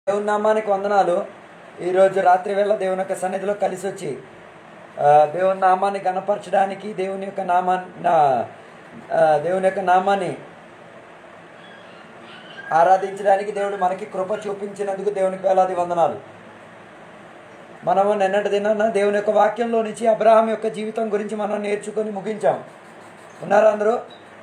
దేవుని నామానికి వందనాలు ఈరోజు రాత్రి వేళ దేవుని యొక్క సన్నిధిలో కలిసి వచ్చి ఆ, దేవుని నామాన్ని గణపరచడానికి దేవుని యొక్క నామాన్ని నా- ఆ, దేవుని యొక్క నామాన్ని ఆరాధించడానికి దేవుడు మనకి కృప చూపించినందుకు దేవునికి వేలాది వందనాలు మనము నిన్నటి దినాన దేవుని యొక్క వాక్యంలో నుంచి అబ్రహాం యొక్క జీవితం గురించి మనం నేర్చుకొని ముగించాం ఉన్నారా అందరూ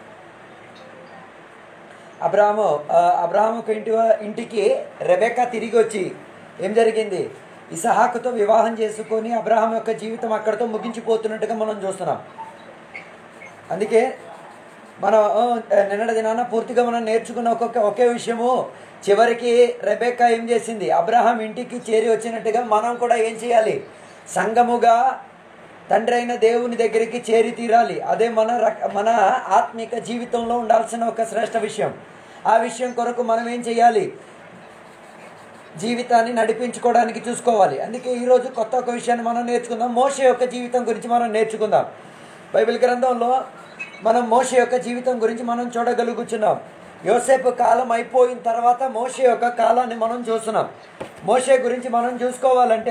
అబ్రాహము ఆ, అబ్రాహము ఒక ఇంటి ఇంటికి రెబెక్క తిరిగి వచ్చి ఏం జరిగింది ఇసహాకుతో వివాహం చేసుకొని అబ్రహాం యొక్క జీవితం అక్కడితో ముగించిపోతున్నట్టుగా మనం చూస్తున్నాం అందుకే మనం ఆ, నిన్నటి దినాన పూర్తిగా మనం నేర్చుకున్న ఒక్కొక్క ఒకే విషయము చివరికి రెబెక్క ఏం చేసింది అబ్రహాం ఇంటికి చేరి వచ్చినట్టుగా మనం కూడా ఏం చేయాలి సంఘముగా తండ్రి అయిన దేవుని దగ్గరికి చేరి తీరాలి అదే మన రక మన ఆత్మిక జీవితంలో ఉండాల్సిన ఒక శ్రేష్ఠ విషయం ఆ విషయం కొరకు మనం ఏం చేయాలి జీవితాన్ని నడిపించుకోవడానికి చూసుకోవాలి అందుకే ఈరోజు కొత్త ఒక విషయాన్ని మనం నేర్చుకుందాం మోష యొక్క జీవితం గురించి మనం నేర్చుకుందాం బైబిల్ గ్రంథంలో మనం మోష యొక్క జీవితం గురించి మనం చూడగలుగుతున్నాం యోసేపు కాలం అయిపోయిన తర్వాత మోష యొక్క కాలాన్ని మనం చూస్తున్నాం మోషే గురించి మనం చూసుకోవాలంటే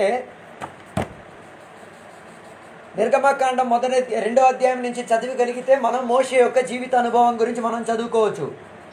నిర్గమకాండం మొదటి రెండో అధ్యాయం నుంచి చదివగలిగితే మనం మోషే యొక్క జీవిత అనుభవం గురించి మనం చదువుకోవచ్చు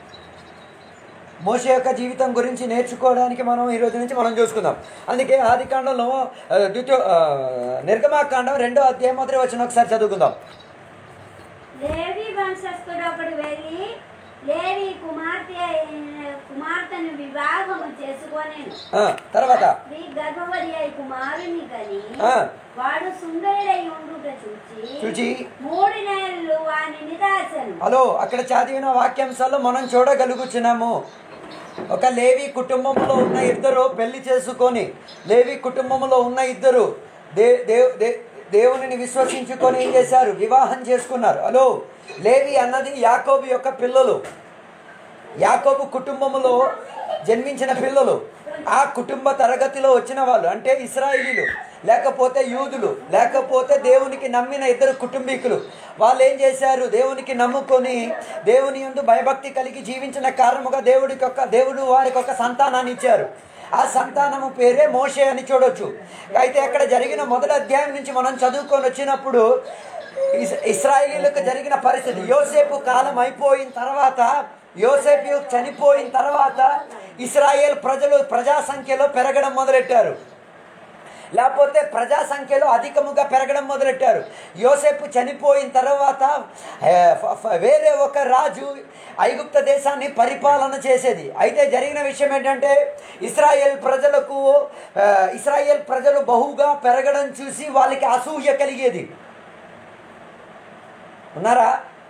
మోషే యొక్క జీవితం గురించి నేర్చుకోవడానికి మనం ఈ రోజు నుంచి మనం చూసుకుందాం అందుకే ఆది కాండంలో ఆ, ద్వితీయ ఆ, నిర్గమాకాండం రెండో అధ్యాయం మొదటి వచ్చిన ఒకసారి చదువుకుందాం లేవి వంశస్థుడు ఒకడు వెళ్ళి లేవి కుమార్తె అయిన కుమార్తెను వివాహము చేసుకొనేను ఆ, తర్వాత స్త్రీ గర్భవతి అయి కుమారుని కని ఆ. వాడు సుందరుడై ఉండుట చూచి చూచి మూడు నెలలు వానిని దాచెను హలో అక్కడ చదివిన వాక్యాంశాలు మనం చూడగలుగుతున్నాము ఒక లేవి కుటుంబంలో ఉన్న ఇద్దరు పెళ్లి చేసుకొని లేవి కుటుంబంలో ఉన్న ఇద్దరు దే దేవ్ దే- దేవునిని విశ్వసించుకొని ఏం చేశారు వివాహం చేసుకున్నారు హలో లేవి అన్నది యాకోబు యొక్క పిల్లలు యాకోబు కుటుంబములో జన్మించిన పిల్లలు ఆ కుటుంబ తరగతిలో వచ్చిన వాళ్ళు అంటే ఇస్రాయిలీలు లేకపోతే యూదులు లేకపోతే దేవునికి నమ్మిన ఇద్దరు కుటుంబీకులు వాళ్ళు ఏం చేశారు దేవునికి నమ్ముకొని దేవుని యందు భయభక్తి కలిగి జీవించిన కారణముగా దేవుడికి ఒక దేవుడు వారికి ఒక సంతానాన్ని ఇచ్చారు ఆ సంతానము పేరే మోషే అని చూడొచ్చు అయితే అక్కడ జరిగిన మొదటి అధ్యాయం నుంచి మనం చదువుకొని వచ్చినప్పుడు ఇస్- ఇస్రాయేలీలకు జరిగిన పరిస్థితి యోసేపు కాలం అయిపోయిన తర్వాత యోసేపు చనిపోయిన తర్వాత ఇస్రాయేల్ ప్రజలు ప్రజా సంఖ్యలో పెరగడం మొదలెట్టారు లేకపోతే ప్రజా సంఖ్యలో అధికముగా పెరగడం మొదలెట్టారు యోసేపు చనిపోయిన తర్వాత ఏ, ఫ- ఫ- వేరే ఒక రాజు ఐగుప్త దేశాన్ని పరిపాలన చేసేది అయితే జరిగిన విషయం ఏంటంటే ఇస్రాయేల్ ప్రజలకు ఆ, ఇస్రాయేల్ ప్రజలు బహుగా పెరగడం చూసి వాళ్ళకి అసూయ కలిగేది ఉన్నారా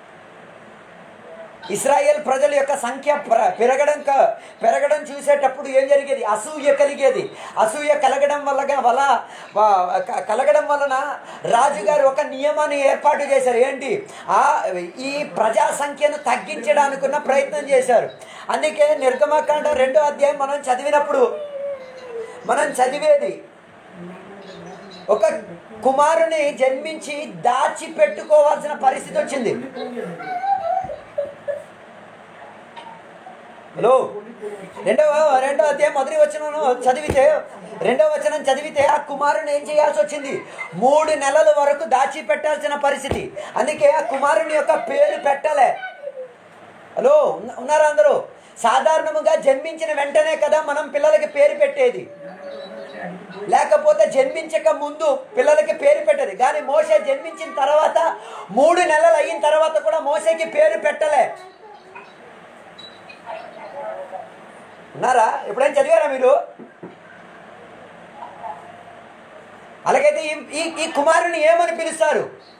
ఇస్రాయేల్ ప్రజల యొక్క సంఖ్య ప్ర- పెరగడం క- పెరగడం చూసేటప్పుడు ఏం జరిగేది అసూయ కలిగేది అసూయ కలగడం వల్ల వల్ల వ- క- కలగడం వలన రాజుగారు ఒక నియమాన్ని ఏర్పాటు చేశారు ఏంటి ఆ ఈ ప్రజా సంఖ్యను తగ్గించడానికి ఉన్న ప్రయత్నం చేశారు అందుకే నిర్గమకాండ రెండో అధ్యాయం మనం చదివినప్పుడు మనం చదివేది ఒక కుమారుని జన్మించి దాచి పెట్టుకోవాల్సిన పరిస్థితి వచ్చింది హలో రెండవ రెండవ అధ్యాయం మొదటి వచనం చదివితే రెండవ వచనం చదివితే ఆ కుమారుని ఏం చేయాల్సి వచ్చింది మూడు నెలల వరకు దాచి పెట్టాల్సిన పరిస్థితి అందుకే ఆ కుమారుని యొక్క పేరు పెట్టలే హలో ఉన్న- ఉన్నారా అందరూ సాధారణముగా జన్మించిన వెంటనే కదా మనం పిల్లలకి పేరు పెట్టేది లేకపోతే జన్మించక ముందు పిల్లలకి పేరు పెట్టేది కానీ మోసే జన్మించిన తర్వాత మూడు నెలలు అయిన తర్వాత కూడా మోసేకి పేరు పెట్టలే ఉన్నారా ఎప్పుడైనా చదివారా మీరు అలాగైతే ఈ ఈ ఈ కుమారుని ఏమని పిలుస్తారు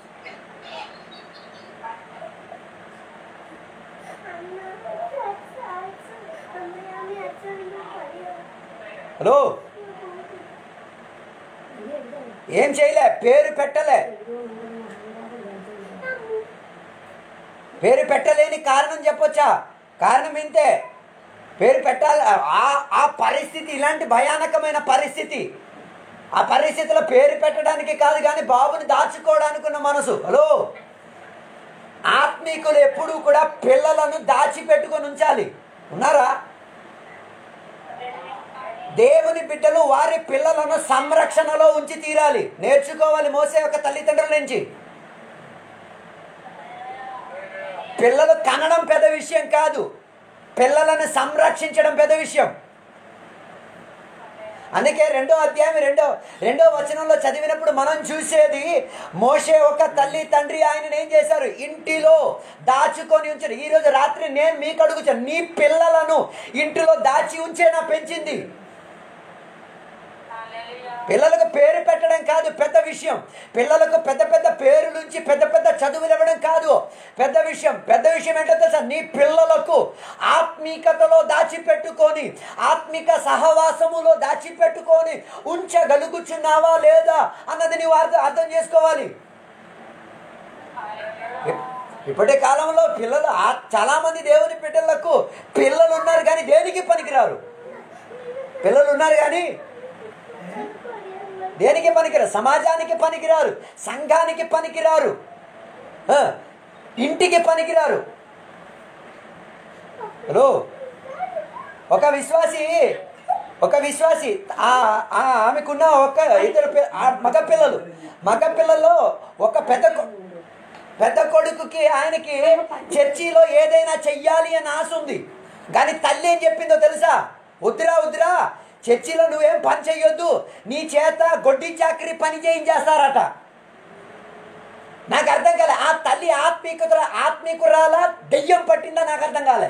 హలో ఏం చేయలే పేరు పెట్టలే పేరు పెట్టలేని కారణం చెప్పొచ్చా కారణం ఇంతే పేరు పెట్టాలి ఆ ఆ పరిస్థితి ఇలాంటి భయానకమైన పరిస్థితి ఆ పరిస్థితిలో పేరు పెట్టడానికి కాదు కానీ బాబుని దాచుకోవడానికి ఉన్న మనసు హలో ఆత్మీకులు ఎప్పుడూ కూడా పిల్లలను దాచిపెట్టుకొని ఉంచాలి ఉన్నారా దేవుని బిడ్డలు వారి పిల్లలను సంరక్షణలో ఉంచి తీరాలి నేర్చుకోవాలి మోసే యొక్క తల్లిదండ్రుల నుంచి పిల్లలు కనడం పెద్ద విషయం కాదు పిల్లలను సంరక్షించడం పెద్ద విషయం అందుకే రెండో అధ్యాయం రెండో రెండో వచనంలో చదివినప్పుడు మనం చూసేది మోషే ఒక తల్లి తండ్రి ఆయన ఏం చేశారు ఇంటిలో దాచుకొని ఉంచారు ఈరోజు రాత్రి నేను మీకు అడుగుచాను నీ పిల్లలను ఇంటిలో దాచి ఉంచేనా పెంచింది పిల్లలకు పేరు పెట్టడం కాదు పెద్ద విషయం పిల్లలకు పెద్ద పెద్ద పేరు నుంచి పెద్ద పెద్ద చదువులు ఇవ్వడం కాదు పెద్ద విషయం పెద్ద విషయం ఏంటో తెలుసా నీ పిల్లలకు ఆత్మీకతలో దాచిపెట్టుకొని ఆత్మిక సహవాసములో దాచిపెట్టుకొని ఉంచగలుగుచున్నావా లేదా అన్నది నీవు అర్థం అర్థం చేసుకోవాలి ఇప్- ఇప్పటి కాలంలో పిల్లలు ఆ- చాలా మంది దేవుని బిడ్డలకు పిల్లలు ఉన్నారు కానీ దేనికి పనికిరారు పిల్లలు ఉన్నారు కానీ దేనికి పనికిరారు సమాజానికి పనికిరారు సంఘానికి పనికిరారు ఆ, ఇంటికి పనికిరారు హలో ఒక విశ్వాసి ఒక విశ్వాసి ఆ- ఆ ఆమెకున్న ఒక ఇద్దరు పి- ఆ మగ పిల్లలు మగ పిల్లల్లో ఒక పెద్ద కొ- పెద్ద కొడుకుకి ఆయనకి చర్చిలో ఏదైనా చెయ్యాలి అని ఆశ ఉంది కానీ తల్లి ఏం చెప్పిందో తెలుసా వద్దురా వద్దురా చర్చిలో నువ్వేం పని చెయ్యొద్దు నీ చేత గొడ్డి చాకరీ పని చేయించేస్తారట నాకు అర్థం కాలే ఆ తల్లి ఆత్మీయత ఆత్మీకురాలా దెయ్యం పట్టిందా నాకు అర్థం కాలే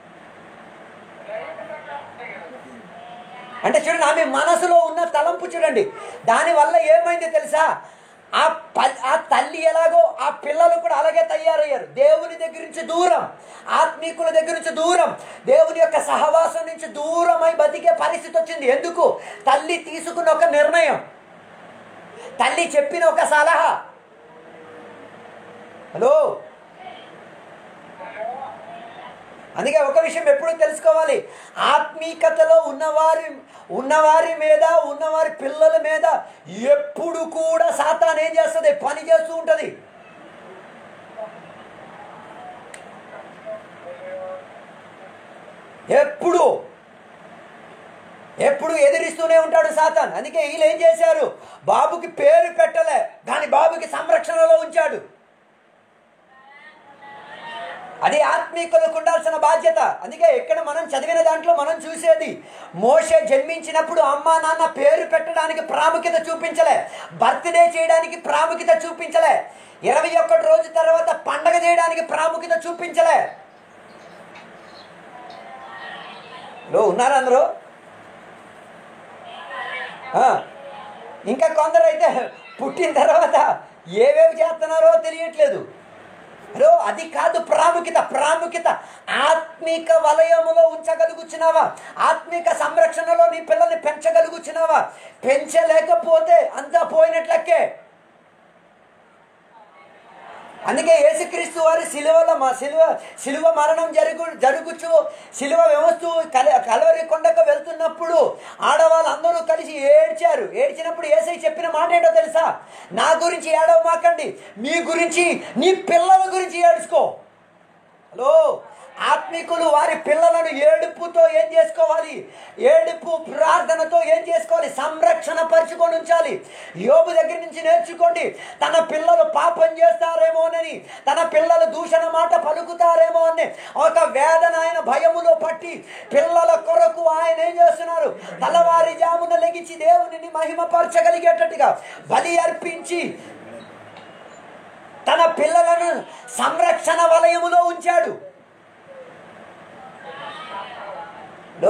అంటే చూడండి ఆమె మనసులో ఉన్న తలంపు చూడండి దానివల్ల ఏమైంది తెలుసా ఆ ప- ఆ తల్లి ఎలాగో ఆ పిల్లలు కూడా అలాగే తయారయ్యారు దేవుని దగ్గర నుంచి దూరం ఆత్మీకుల దగ్గర నుంచి దూరం దేవుని యొక్క సహవాసం నుంచి దూరమై బతికే పరిస్థితి వచ్చింది ఎందుకు తల్లి తీసుకున్న ఒక నిర్ణయం తల్లి చెప్పిన ఒక సలహా హలో అందుకే ఒక విషయం ఎప్పుడు తెలుసుకోవాలి ఆత్మీకతలో ఉన్నవారి ఉన్నవారి మీద ఉన్నవారి పిల్లల మీద ఎప్పుడు కూడా సాతాన్ ఏం చేస్తుంది పని చేస్తూ ఉంటుంది ఎప్పుడు ఎప్పుడు ఎదిరిస్తూనే ఉంటాడు సాతాన్ అందుకే వీళ్ళు ఏం చేశారు బాబుకి పేరు పెట్టలే కానీ బాబుకి సంరక్షణలో ఉంచాడు అది ఆత్మీకులకు ఉండాల్సిన బాధ్యత అందుకే ఇక్కడ మనం చదివిన దాంట్లో మనం చూసేది మోషే జన్మించినప్పుడు అమ్మా నాన్న పేరు పెట్టడానికి ప్రాముఖ్యత చూపించలే బర్త్డే చేయడానికి ప్రాముఖ్యత చూపించలే ఇరవై ఒక్కటి రోజు తర్వాత పండగ చేయడానికి ప్రాముఖ్యత చూపించలే లో ఉన్నారా అందరూ ఆ, ఇంకా కొందరు అయితే పుట్టిన తర్వాత ఏవేవి చేస్తున్నారో తెలియట్లేదు హలో అది కాదు ప్రాముఖ్యత ప్రాముఖ్యత ఆత్మిక వలయములో ఉంచగలుగుచున్నావా ఆత్మిక సంరక్షణలో నీ పిల్లల్ని పెంచగలుగుచున్నావా పెంచలేకపోతే అంతా పోయినట్లకే అందుకే యేసుక్రీస్తు వారి సిలువల మ- సిలువ సిలువ మరణం జరుగు జరుగుచు సిలువ వ్యవస్థ కల కలవరి కొండకు వెళ్తున్నప్పుడు ఆడవాళ్ళు అందరూ కలిసి ఏడ్చారు ఏడ్చినప్పుడు ఏసై చెప్పిన మాట ఏంటో తెలుసా నా గురించి ఏడవ మాకండి మీ గురించి నీ పిల్లల గురించి ఏడుచుకో హలో ఆత్మికులు వారి పిల్లలను ఏడుపుతో ఏం చేసుకోవాలి ఏడుపు ప్రార్థనతో ఏం చేసుకోవాలి సంరక్షణ పరుచుకొని ఉంచాలి యోబు దగ్గర నుంచి నేర్చుకోండి తన పిల్లలు పాపం చేస్తారేమోనని తన పిల్లలు దూషణ మాట పలుకుతారేమో అని ఒక వేదన ఆయన భయములో పట్టి పిల్లల కొరకు ఆయన ఏం చేస్తున్నారు తలవారి జామున లెగిచి దేవునిని మహిమపరచగలిగేటట్టుగా బలి అర్పించి తన పిల్లలను సంరక్షణ వలయములో ఉంచాడు లో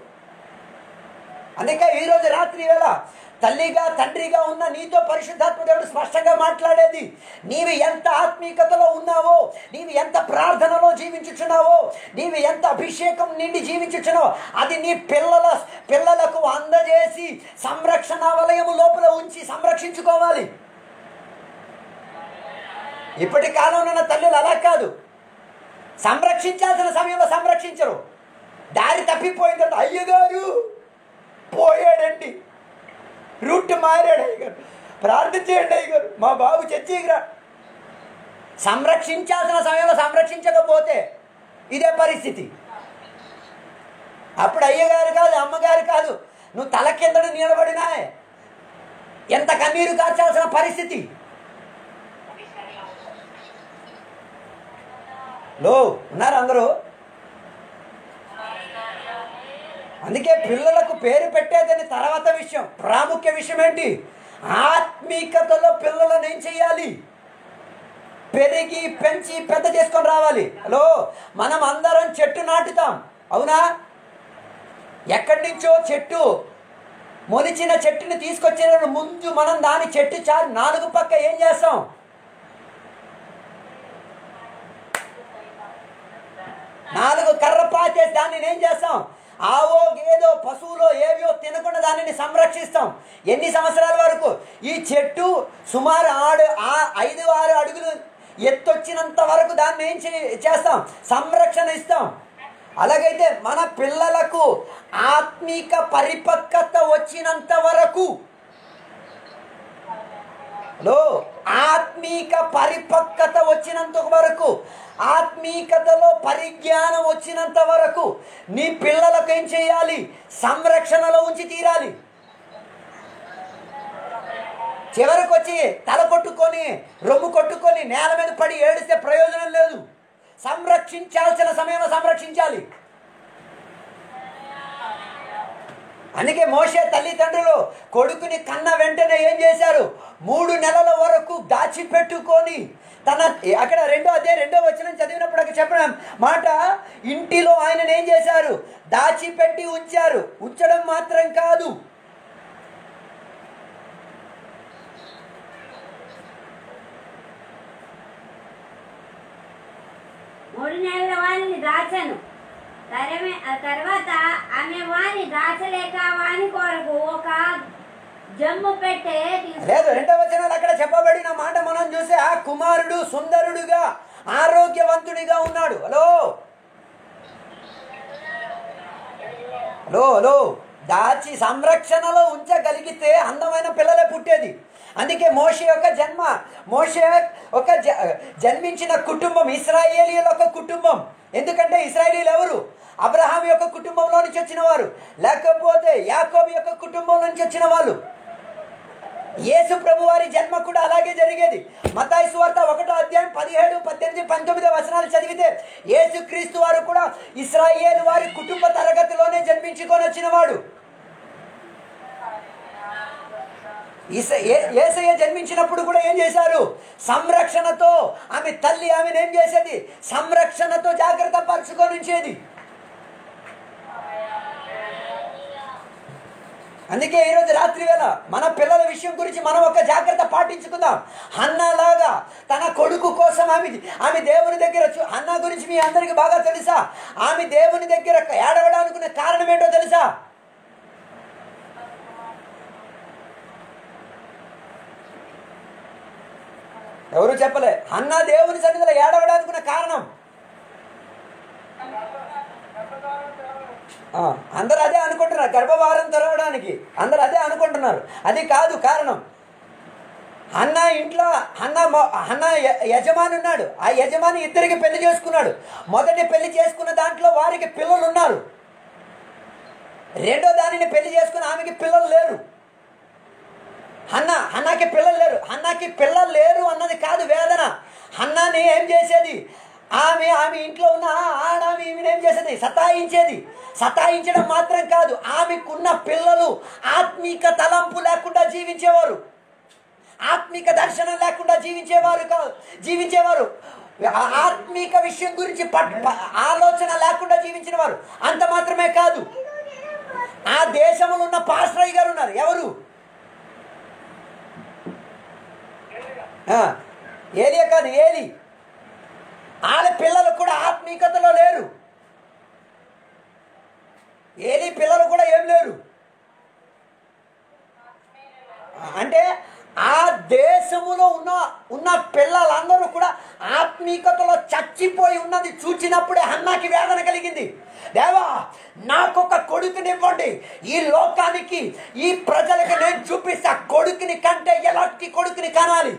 అందుకే ఈరోజు రాత్రి వేళ తల్లిగా తండ్రిగా ఉన్న నీతో పరిశుద్ధాత్మ దేవుడు స్పష్టంగా మాట్లాడేది నీవు ఎంత ఆత్మీయతలో ఉన్నావో నీవు ఎంత ప్రార్థనలో జీవించుచున్నావో నీవు ఎంత అభిషేకం నిండి జీవించుచున్నావో అది నీ పిల్లల పిల్లలకు అందజేసి సంరక్షణ వలయము లోపల ఉంచి సంరక్షించుకోవాలి ఇప్పటి కాలంలో ఉన్న తల్లులు అలా కాదు సంరక్షించాల్సిన సమయంలో సంరక్షించరు దారి తప్పిపోయిందంట అయ్యగారు పోయాడండి రూట్ మారాడు అయ్యగారు ప్రార్థన చేయండి అయ్యగారు మా బాబు చర్చికి రా సంరక్షించాల్సిన సమయంలో సంరక్షించకపోతే ఇదే పరిస్థితి అప్పుడు అయ్యగారు కాదు అమ్మగారు కాదు నువ్వు తల కిందడు నిలబడినా ఎంత కన్నీరు కార్చాల్సిన పరిస్థితి లో ఉన్నారు అందరూ అందుకే పిల్లలకు పేరు పెట్టేదని తర్వాత విషయం ప్రాముఖ్య విషయం ఏంటి ఆత్మీకతలో పిల్లలను ఏం చేయాలి పెరిగి పెంచి పెద్ద చేసుకొని రావాలి హలో మనం అందరం చెట్టు నాటుతాం అవునా ఎక్కడి నుంచో చెట్టు మొలిచిన చెట్టుని తీసుకొచ్చిన ముందు మనం దాని చెట్టు చాలు నాలుగు పక్క ఏం చేస్తాం నాలుగు కర్ర పాచేసి దాన్ని ఏం చేస్తాం ఆవో గేదో పశువులో ఏవో తినకుండా దానిని సంరక్షిస్తాం ఎన్ని సంవత్సరాల వరకు ఈ చెట్టు సుమారు ఆడు ఆ ఐదు ఆరు అడుగులు ఎత్తొచ్చినంత వరకు దాన్ని ఏం చే- చేస్తాం సంరక్షణ ఇస్తాం అలాగైతే మన పిల్లలకు ఆత్మీక పరిపక్వత వచ్చినంత వరకు లో ఆత్మీక పరిపక్వత వచ్చినంత వరకు ఆత్మీకతలో పరిజ్ఞానం వచ్చినంత వరకు నీ పిల్లలకు ఏం చేయాలి సంరక్షణలో ఉంచి తీరాలి చివరికి వచ్చి తల కొట్టుకొని రొమ్ము కొట్టుకొని నేల మీద పడి ఏడిస్తే ప్రయోజనం లేదు సంరక్షించాల్సిన సమయంలో సంరక్షించాలి అందుకే మోసే తల్లిదండ్రులు కొడుకుని కన్న వెంటనే ఏం చేశారు మూడు నెలల వరకు దాచిపెట్టుకొని తన అక్కడ రెండో అదే రెండో వచ్చిన చదివినప్పుడు అక్కడ చెప్పిన మాట ఇంటిలో ఆయనను ఏం చేశారు దాచిపెట్టి ఉంచారు ఉంచడం మాత్రం కాదు మూడు నెలల వాణిని దాచను తరమే ఆ తర్వాత ఆమె వాణి దాచలేక వాణి కొరకు ఒక జమ్ము పెట్టే తీసుకు లేదు రెండవ వచనాలు అక్కడ చెప్పబడిన మాట మనం చూస్తే ఆ కుమారుడు సుందరుడుగా ఆరోగ్యవంతుడిగా ఉన్నాడు హలో హలో హలో దాచి సంరక్షణలో ఉంచగలిగితే అందమైన పిల్లలే పుట్టేది అందుకే మోషే యొక్క జన్మ మోషే ఒక జ- జన్మించిన కుటుంబం ఇస్రాయేలీల ఒక కుటుంబం ఎందుకంటే ఇస్రాయేలీలు ఎవరు అబ్రహాం యొక్క కుటుంబంలో నుంచి వచ్చిన వారు లేకపోతే యాకోబు యొక్క కుటుంబం నుంచి వచ్చిన వాళ్ళు యేసు ప్రభు వారి జన్మ కూడా అలాగే జరిగేది మతాయి సువార్త ఒకటో అధ్యాయం పదిహేడు పద్దెనిమిది పంతొమ్మిది వచనాలు చదివితే యేసు క్రీస్తు వారు కూడా ఇస్రాయేల్ వారి కుటుంబ తరగతిలోనే జన్మించుకొని వచ్చినవాడు ఈస- ఏ- యేసయ్య జన్మించినప్పుడు కూడా ఏం చేశారు సంరక్షణతో ఆమె తల్లి ఆమెను ఏం చేసేది సంరక్షణతో జాగ్రత్త పరుచుకొని ఉంచేది అందుకే ఈరోజు రాత్రి వేళ మన పిల్లల విషయం గురించి మనం ఒక జాగ్రత్త పాటించుకుందాం హన్నాలాగా తన కొడుకు కోసం ఆమె ఆమె దేవుని దగ్గర చూ- హన్నా గురించి మీ అందరికి బాగా తెలుసా ఆమె దేవుని దగ్గర ఏడవడానికి కారణం ఏంటో తెలుసా ఎవరు చెప్పలే అన్న దేవుని సన్నిధిలో ఏడవడానికి కారణం ఆ, అందరూ అదే అనుకుంటున్నారు గర్భవారం తెరవడానికి అందరూ అదే అనుకుంటున్నారు అది కాదు కారణం అన్న ఇంట్లో అన్న మొ- అన్న య- యజమాని ఉన్నాడు ఆ యజమాని ఇద్దరికి పెళ్లి చేసుకున్నాడు మొదటి పెళ్లి చేసుకున్న దాంట్లో వారికి పిల్లలు ఉన్నారు రెండో దానిని పెళ్లి చేసుకున్న ఆమెకి పిల్లలు లేరు హన్న హన్నాకి పిల్లలు లేరు హన్నాకి పిల్లలు లేరు అన్నది కాదు వేదన హన్నాని ఏం చేసేది ఆమె ఆమె ఇంట్లో ఉన్న ఆడ ఆమె ఈమెను ఏం చేసేది సతాయించేది సతాయించడం మాత్రం కాదు ఆమెకున్న పిల్లలు ఆత్మీక తలంపు లేకుండా జీవించేవారు ఆత్మీక దర్శనం లేకుండా జీవించేవారు కాదు జీవించేవారు ఆ- ఆత్మీక విషయం గురించి పట్- ప- ఆలోచన లేకుండా జీవించిన వారు అంత మాత్రమే కాదు ఆ దేశంలో ఉన్న పాస్రయ్య గారు ఉన్నారు ఎవరు ఆ, ఏలియా కాదు ఏలి వాళ్ళ పిల్లలు కూడా ఆత్మీకతలో లేరు ఏలి పిల్లలు కూడా ఏం లేరు అంటే ఆ దేశములో ఉన్న ఉన్న పిల్లలందరూ కూడా ఆత్మీకతలో చచ్చిపోయి ఉన్నది చూచినప్పుడే అన్నాకి వేదన కలిగింది దేవా నాకొక కొడుకునివ్వండి ఈ లోకానికి ఈ ప్రజలకు నేను చూపిస్తా కొడుకుని కంటే ఎలాంటి కొడుకుని కనాలి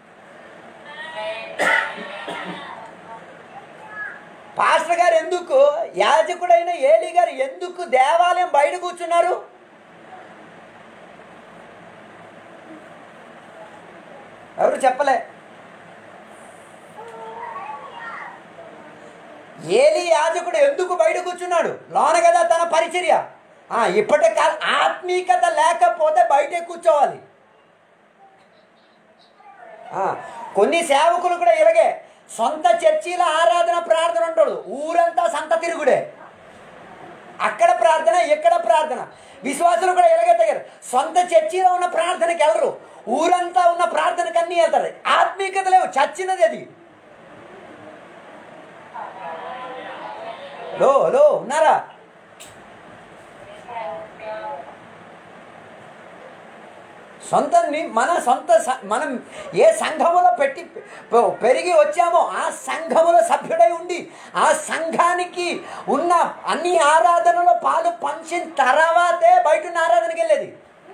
పాస్టర్ గారు ఎందుకు యాజకుడైన ఏలి గారు ఎందుకు దేవాలయం బయట కూర్చున్నారు ఎవరు చెప్పలే ఏలి యాజకుడు ఎందుకు బయట కూర్చున్నాడు లోన కదా తన పరిచర్య ఆ, ఇప్పటి కాల ఆత్మీకత లేకపోతే బయటే కూర్చోవాలి ఆ, కొన్ని సేవకులు కూడా ఇలాగే సొంత చర్చీల ఆరాధన ప్రార్థన ఉంటాడు ఊరంతా సంత తిరుగుడే అక్కడ ప్రార్థన ఇక్కడ ప్రార్థన విశ్వాసులు కూడా ఇలాగే తగ్గారు సొంత చర్చిలో ఉన్న ప్రార్థనకి వెళ్ళరు ఊరంతా ఉన్న ప్రార్థనకి అన్నీ వెళ్తారు ఆత్మీయత లేవు చచ్చినది అది లో లో ఉన్నారా సొంత ని- మన సొంత స- మనం ఏ సంఘములో పెట్టి పె- పెరిగి వచ్చామో ఆ సంఘములో సభ్యుడై ఉండి ఆ సంఘానికి ఉన్న అన్ని ఆరాధనలో పాలు పంచిన తర్వాతే బయట ఉన్న ఆరాధనకి వెళ్ళేది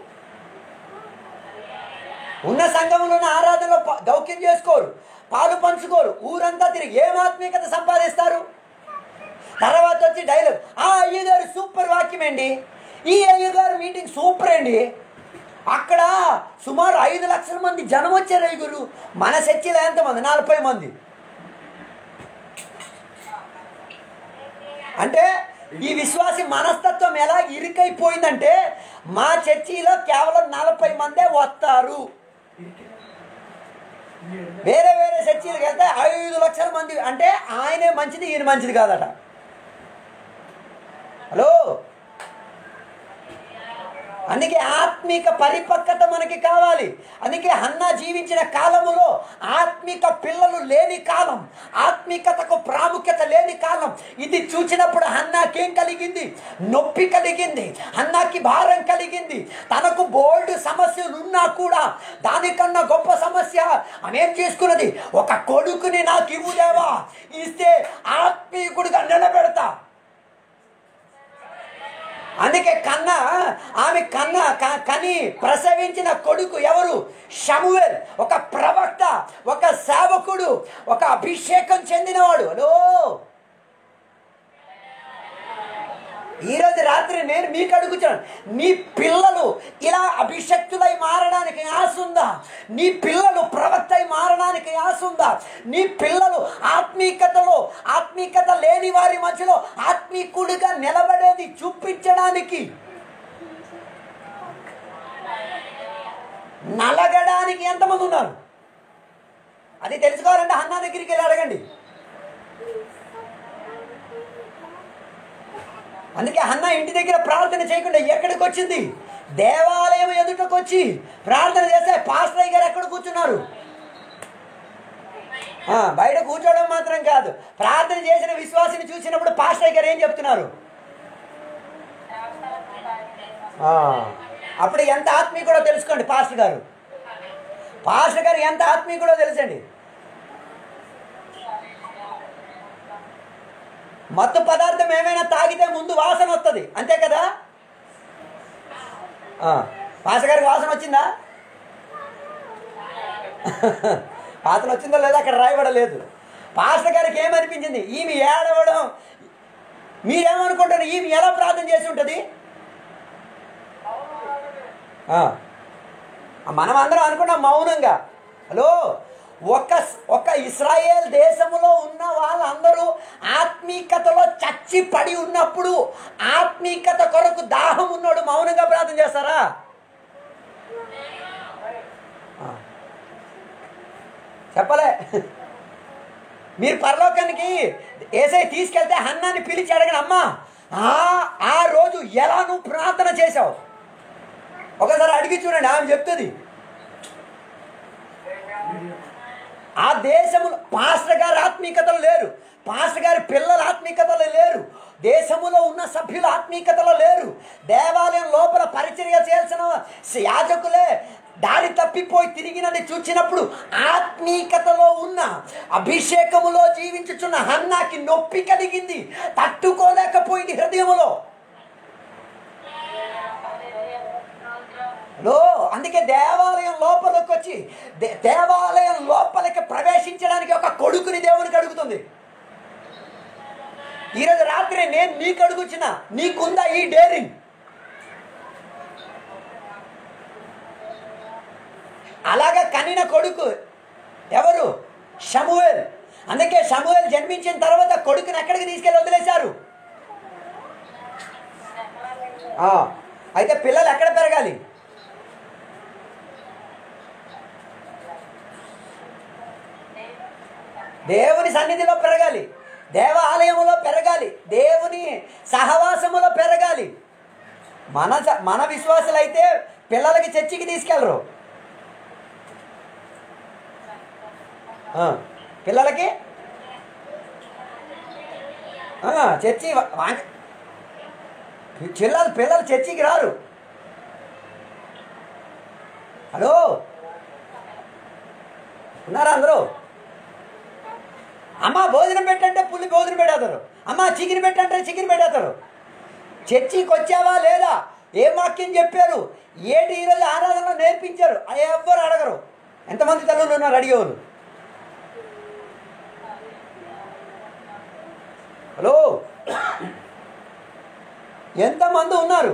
ఉన్న సంఘంలో ఉన్న ఆరాధనలో ప- దౌక్యం చేసుకోరు పాలు పంచుకోరు ఊరంతా తిరిగి ఏం ఆత్మీయత సంపాదిస్తారు తర్వాత వచ్చి డైలాగ్ ఆ అయ్యగారు సూపర్ వాక్యం అండి ఈ అయ్యగారు మీటింగ్ సూపర్ అండి అక్కడ సుమారు ఐదు లక్షల మంది జనం వచ్చారు అయ్యగురు మన చర్చిలో ఎంతమంది నలభై మంది అంటే ఈ విశ్వాసి మనస్తత్వం ఎలా ఇరుకైపోయిందంటే మా చర్చిలో కేవలం నలభై మందే వస్తారు వేరే వేరే చర్చీలకు వెళ్తే ఐదు లక్షల మంది అంటే ఆయనే మంచిది ఈయన మంచిది కాదట హలో అందుకే ఆత్మిక పరిపక్వత మనకి కావాలి అందుకే హన్న జీవించిన కాలములో ఆత్మిక పిల్లలు లేని కాలం ఆత్మికతకు ప్రాముఖ్యత లేని కాలం ఇది చూసినప్పుడు హన్నాకేం కలిగింది నొప్పి కలిగింది హన్నాకి భారం కలిగింది తనకు బోల్డ్ సమస్యలు ఉన్నా కూడా దానికన్నా గొప్ప సమస్య ఆమెం చేసుకున్నది ఒక కొడుకుని నాకు ఇవ్వుదేవా ఇస్తే ఆత్మీకుడిగా నిలబెడతా అందుకే కన్న ఆమె కన్న క- కని ప్రసవించిన కొడుకు ఎవరు షమువేల్ ఒక ప్రవక్త ఒక సేవకుడు ఒక అభిషేకం చెందినవాడు హలో ఈరోజు రాత్రి నేను మీకు అడుగుతున్నాను నీ పిల్లలు ఇలా అభిషక్తులై మారడానికి ఆశ ఉందా నీ పిల్లలు ప్రవక్త అయి మారడానికి ఆశ ఉందా నీ పిల్లలు ఆత్మీకతలో ఆత్మీకత లేని వారి మధ్యలో ఆత్మీకుడిగా నిలబడేది చూపించడానికి నలగడానికి ఎంతమంది ఉన్నారు అది తెలుసుకోవాలంటే అన్నా దగ్గరికి వెళ్ళి అడగండి అందుకే అన్న ఇంటి దగ్గర ప్రార్థన చేయకుండా ఎక్కడికి వచ్చింది దేవాలయం ఎదుటకు వచ్చి ప్రార్థన చేస్తే పాస్టర్ గారు ఎక్కడ కూర్చున్నారు ఆ, బయట కూర్చోవడం మాత్రం కాదు ప్రార్థన చేసిన విశ్వాసిని చూసినప్పుడు పాస్టర్ గారు ఏం చెప్తున్నారు ఆ, అప్పుడు ఎంత ఆత్మీయుడో తెలుసుకోండి పాస్టర్ గారు పాస్టర్ గారు ఎంత ఆత్మీయుడో తెలుసండి మత్తు పదార్థం ఏమైనా తాగితే ముందు వాసన వస్తుంది అంతే కదా ఆ, పాస్టర్ గారికి వాసన వచ్చిందా వాసన వచ్చిందో లేదో అక్కడ రాయబడలేదు పాస్టర్ గారికి ఏమనిపించింది ఈమె ఏడవడం మీరేమనుకుంటారు ఈమె ఎలా ప్రార్థన చేసి ఉంటుంది ఆ. మనం అందరం అనుకున్నాం మౌనంగా హలో ఒక ఒక ఇస్రాయేల్ దేశములో ఉన్న వాళ్ళందరూ ఆత్మీకతలో చచ్చి పడి ఉన్నప్పుడు ఆత్మీకత కొరకు దాహం ఉన్నాడు మౌనంగా ప్రార్థన చేస్తారా ఆ. చెప్పలే మీరు పరలోకానికి ఏసై తీసుకెళ్తే హన్నాన్ని పిలిచి అడగను అమ్మా ఆ ఆ రోజు ఎలా నువ్వు ప్రార్థన చేశావు ఒకసారి అడిగి చూడండి ఆమె చెప్తుంది ఆ దేశములో పాస్టర్ గారి ఆత్మీకతలు లేరు పాస్టర్ గారి పిల్లల ఆత్మీకతలు లేరు దేశములో ఉన్న సభ్యుల ఆత్మీకతలో లేరు దేవాలయం లోపల పరిచర్య చేయాల్సిన యాజకులే దారి తప్పిపోయి తిరిగినని చూచినప్పుడు ఆత్మీకతలో ఉన్న అభిషేకములో జీవించుచున్న హన్నాకి నొప్పి కలిగింది తట్టుకోలేకపోయింది హృదయములో లో అందుకే దేవాలయం లోపలికి వచ్చి దే- దేవాలయం లోపలికి ప్రవేశించడానికి ఒక కొడుకుని దేవునికి అడుగుతుంది ఈరోజు రాత్రి నేను నీకు అడుగుచిన నీకుందా ఈ డేరింగ్ అలాగా కనిన కొడుకు ఎవరు షమువేల్ అందుకే షమువేల్ జన్మించిన తర్వాత కొడుకుని ఎక్కడికి తీసుకెళ్ళి వదిలేశారు ఆ, అయితే పిల్లలు ఎక్కడ పెరగాలి దేవుని సన్నిధిలో పెరగాలి దేవాలయములో పెరగాలి దేవుని సహవాసములో పెరగాలి మన స- మన విశ్వాసులు అయితే పిల్లలకి చర్చికి తీసుకెళ్ళరు ఆ, పిల్లలకి ఆ, చర్చి వా- వా- పిల్లలు పిల్లలు చర్చికి రారు హలో ఉన్నారా అందరూ అమ్మ భోజనం పెట్టంటే పుల్లి భోజనం పెట్టేస్తారు అమ్మ చికెన్ పెట్టంటే చికెన్ పెట్టేస్తారు చర్చికి వచ్చావా లేదా ఏం వాక్యం చెప్పారు ఏంటి ఈరోజు ఆరాధనలో నేర్పించారు అని ఎవ్వరు అడగరు ఎంతమంది తల్లులు ఉన్నారు అడిగేవారు హలో ఎంతమంది ఉన్నారు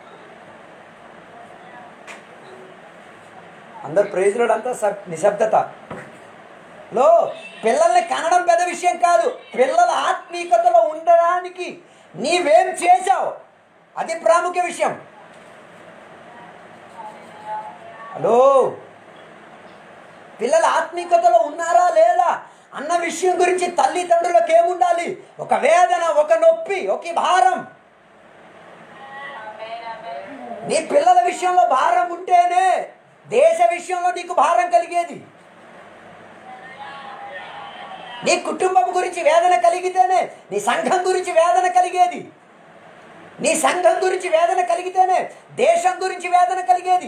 అందరు ప్రైజ్లోడ్ అంతా సబ్ నిశ్శబ్దత లో పిల్లల్ని కనడం పెద్ద విషయం కాదు పిల్లల ఆత్మీయతలో ఉండడానికి నీవేం చేశావు అది ప్రాముఖ్య విషయం హలో పిల్లల ఆత్మీయతలో ఉన్నారా లేదా అన్న విషయం గురించి తల్లిదండ్రులకు ఏముండాలి ఒక వేదన ఒక నొప్పి ఒక భారం నీ పిల్లల విషయంలో భారం ఉంటేనే దేశ విషయంలో నీకు భారం కలిగేది నీ కుటుంబం గురించి వేదన కలిగితేనే నీ సంఘం గురించి వేదన కలిగేది నీ సంఘం గురించి వేదన కలిగితేనే దేశం గురించి వేదన కలిగేది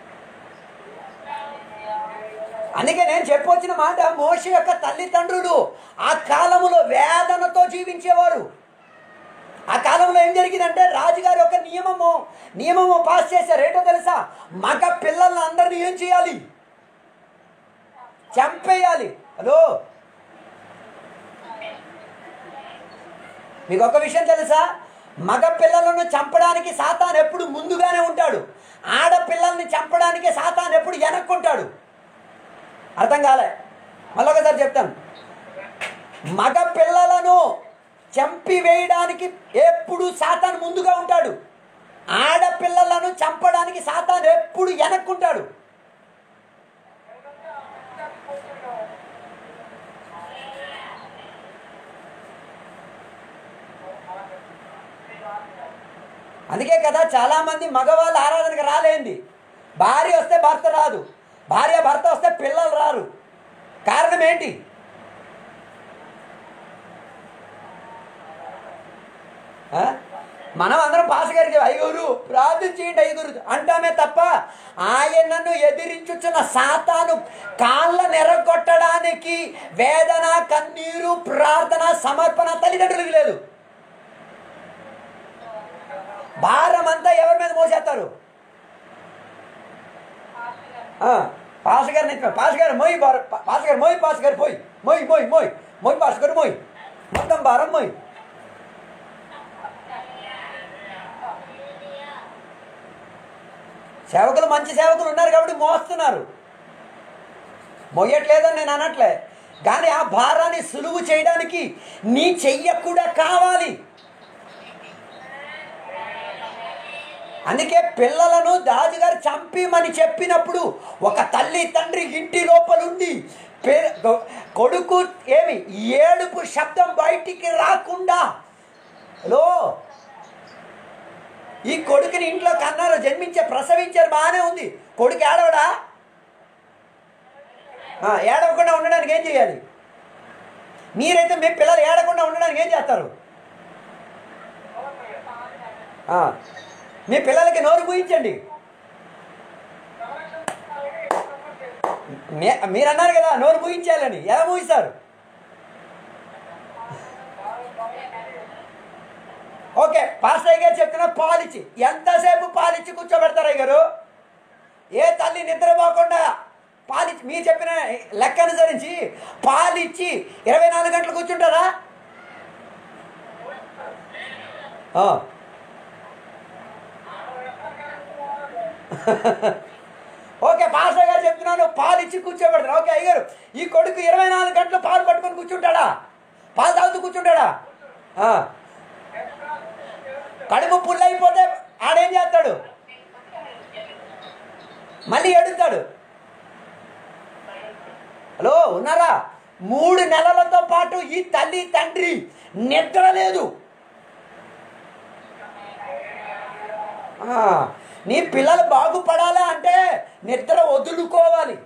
అందుకే నేను చెప్పొచ్చిన మాట మోష యొక్క తల్లిదండ్రులు ఆ కాలములో వేదనతో జీవించేవారు ఆ కాలంలో ఏం జరిగిందంటే రాజుగారు ఒక నియమము నియమము పాస్ చేశారు ఏంటో తెలుసా మగ పిల్లల్ని అందరినీ ఏం చేయాలి చంపేయాలి హలో మీకు ఒక విషయం తెలుసా మగ పిల్లలను చంపడానికి సాతాన్ ఎప్పుడు ముందుగానే ఉంటాడు ఆడపిల్లల్ని చంపడానికి సాతాన్ ఎప్పుడు వెనక్కుంటాడు అర్థం కాలే మళ్ళొకసారి చెప్తాను మగ పిల్లలను చంపివేయడానికి ఎప్పుడు సాతాన్ ముందుగా ఉంటాడు ఆడపిల్లలను చంపడానికి సాతాన్ ఎప్పుడు వెనక్కుంటాడు అందుకే కదా చాలా మంది మగవాళ్ళు ఆరాధనకు రాలేంది భార్య వస్తే భర్త రాదు భార్య భర్త వస్తే పిల్లలు రారు కారణం ఏంటి ఆ? మనం అందరం పాస్ గారికి ఐగురు ప్రార్థన చేయండి ఐగురు అంటామే తప్ప ఆయనను ఎదిరించుచున్న సాతాను కాళ్ళ నెరగొట్టడానికి వేదన కన్నీరు ప్రార్థన సమర్పణ తల్లిదండ్రులకు లేదు భారం అంతా ఎవరి మీద మోసేస్తారు ఆ, పాస్ గారు నెత్తిన పాస్ గారు మోయి బార పాస్ గారు మోయి పాస్ గారు పోయి మోయి మోయి మోయి మోయి పాస్ గారు మోయి మొత్తం భారం మోయి సేవకులు మంచి సేవకులు ఉన్నారు కాబట్టి మోస్తున్నారు మొయ్యట్లేదని నేను అనట్లే కానీ ఆ భారాన్ని సులువు చేయడానికి నీ చెయ్య కూడా కావాలి అందుకే పిల్లలను రాజుగారు చంపిమని చెప్పినప్పుడు ఒక తల్లి తండ్రి ఇంటి లోపలుండి పే- కొ- కొడుకు ఏమి ఏడుపు శబ్దం బయటికి రాకుండా హలో ఈ కొడుకుని ఇంట్లో కన్నారు జన్మించే ప్రసవించారు బాగానే ఉంది కొడుకు ఏడవడా ఆ, ఏడవకుండా ఉండడానికి ఏం చేయాలి మీరైతే మీ పిల్లలు ఏడకుండా ఉండడానికి ఏం చేస్తారు ఆ, మీ పిల్లలకి నోరు పూయించండి మీ- మీరు అన్నారు కదా నోరు పూయించాలని ఎలా పూయిస్తారు ఓకే పాస్టర్ గారు చెప్తున్న పాలిచ్చి ఎంతసేపు పాలిచ్చి కూర్చోబెడతారు అయ్య గారు ఏ తల్లి నిద్రపోకుండా పాలిచ్చి మీరు చెప్పిన లెక్క అనుసరించి పాలిచ్చి ఇరవై నాలుగు గంటలు కూర్చుంటారా ఆ. ఓకే పాస్టర్ గారు చెప్తున్నాను పాలు ఇచ్చి కూర్చోబెడతారు ఓకే అయ్యారు ఈ కొడుకు ఇరవై నాలుగు గంటలు పాలు పట్టుకొని కూర్చుంటాడా పాలు తాగుతూ కూర్చుంటాడా ఆ. కడుపు పుల్ అయిపోతే ఆడేం చేస్తాడు మళ్ళీ ఎడుతాడు హలో ఉన్నారా మూడు నెలలతో పాటు ఈ తల్లి తండ్రి నిద్ర లేదు ఆ, నీ పిల్లలు బాగుపడాలా అంటే నిద్ర వదులుకోవాలి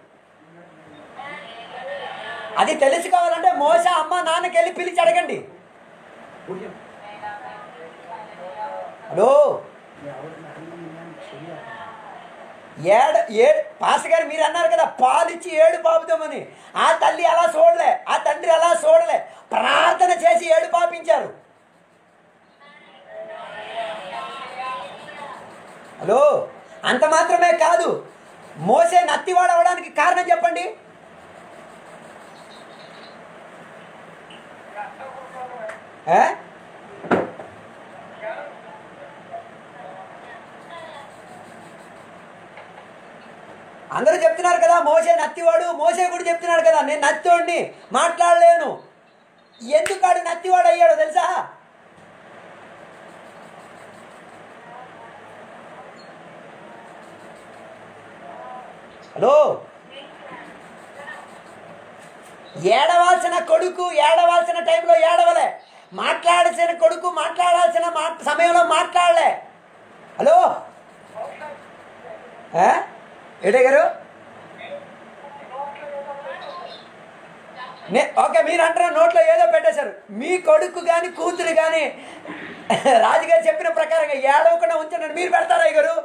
అది తెలుసుకోవాలంటే మోస అమ్మ నాన్నకి వెళ్ళి పిలిచి అడగండి హలో ఏడ ఏడు పాస్ గారు మీరు అన్నారు కదా పాలిచ్చి ఏడు పాపుదామని ఆ తల్లి అలా చూడలే ఆ తండ్రి అలా చూడలే ప్రార్థన చేసి ఏడు పాపించారు హలో అంత మాత్రమే కాదు మోసే నత్తివాడు అవడానికి కారణం చెప్పండి ఏ? అందరూ చెప్తున్నారు కదా మోసే నత్తివాడు మోసే కూడా చెప్తున్నాడు కదా నేను నత్తోడిని మాట్లాడలేను ఎందుకు ఆడు నత్తివాడు అయ్యాడో తెలుసా హలో ఏడవాల్సిన కొడుకు ఏడవాల్సిన టైంలో ఏడవలే మాట్లాడాల్సిన కొడుకు మాట్లాడాల్సిన మా సమయంలో మాట్లాడలే హలో ఏ? ఏటే గారు నే ఓకే మీరు అంటారు నోట్లో ఏదో పెట్టేశారు మీ కొడుకు కానీ కూతురు కానీ రాజుగారు చెప్పిన ప్రకారంగా ఏడవకుండా ఉంచండి మీరు పెడతారా ఈ గారు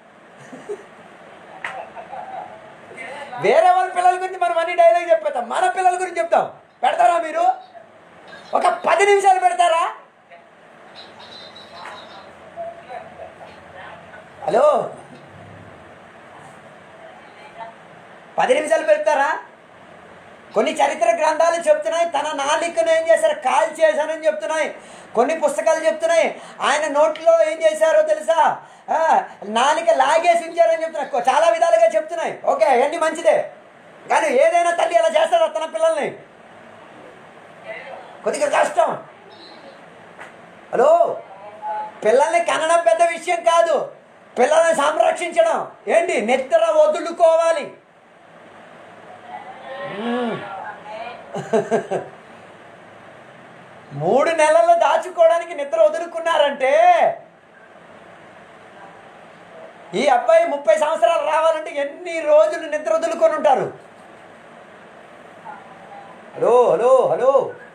వేరే వాళ్ళ పిల్లల గురించి మనం అన్ని డైలాగ్ చెప్పేస్తాం మన పిల్లల గురించి చెప్తాం పెడతారా మీరు ఒక పది నిమిషాలు పెడతారా హలో పది నిమిషాలు పెడతారా కొన్ని చరిత్ర గ్రంథాలు చెప్తున్నాయి తన నాలికను ఏం చేశారు కాల్ చేశానని చెప్తున్నాయి కొన్ని పుస్తకాలు చెప్తున్నాయి ఆయన నోట్లో ఏం చేశారో తెలుసా ఆ, నాలిక లాగేసి ఉంచారని చెప్తున్నాయి కొ- చాలా విధాలుగా చెప్తున్నాయి ఓకే అవన్నీ మంచిదే కానీ ఏదైనా తల్లి అలా చేస్తారా తన పిల్లల్ని కొద్దిగా కష్టం హలో పిల్లల్ని కనడం పెద్ద విషయం కాదు పిల్లల్ని సంరక్షించడం ఏంటి నిద్ర వదులుకోవాలి మ్మ్. మూడు నెలలు దాచుకోవడానికి నిద్ర వదులుకున్నారంటే ఈ అబ్బాయి ముప్పై సంవత్సరాలు రావాలంటే ఎన్ని రోజులు నిద్ర వదులుకొని ఉంటారు హలో హలో హలో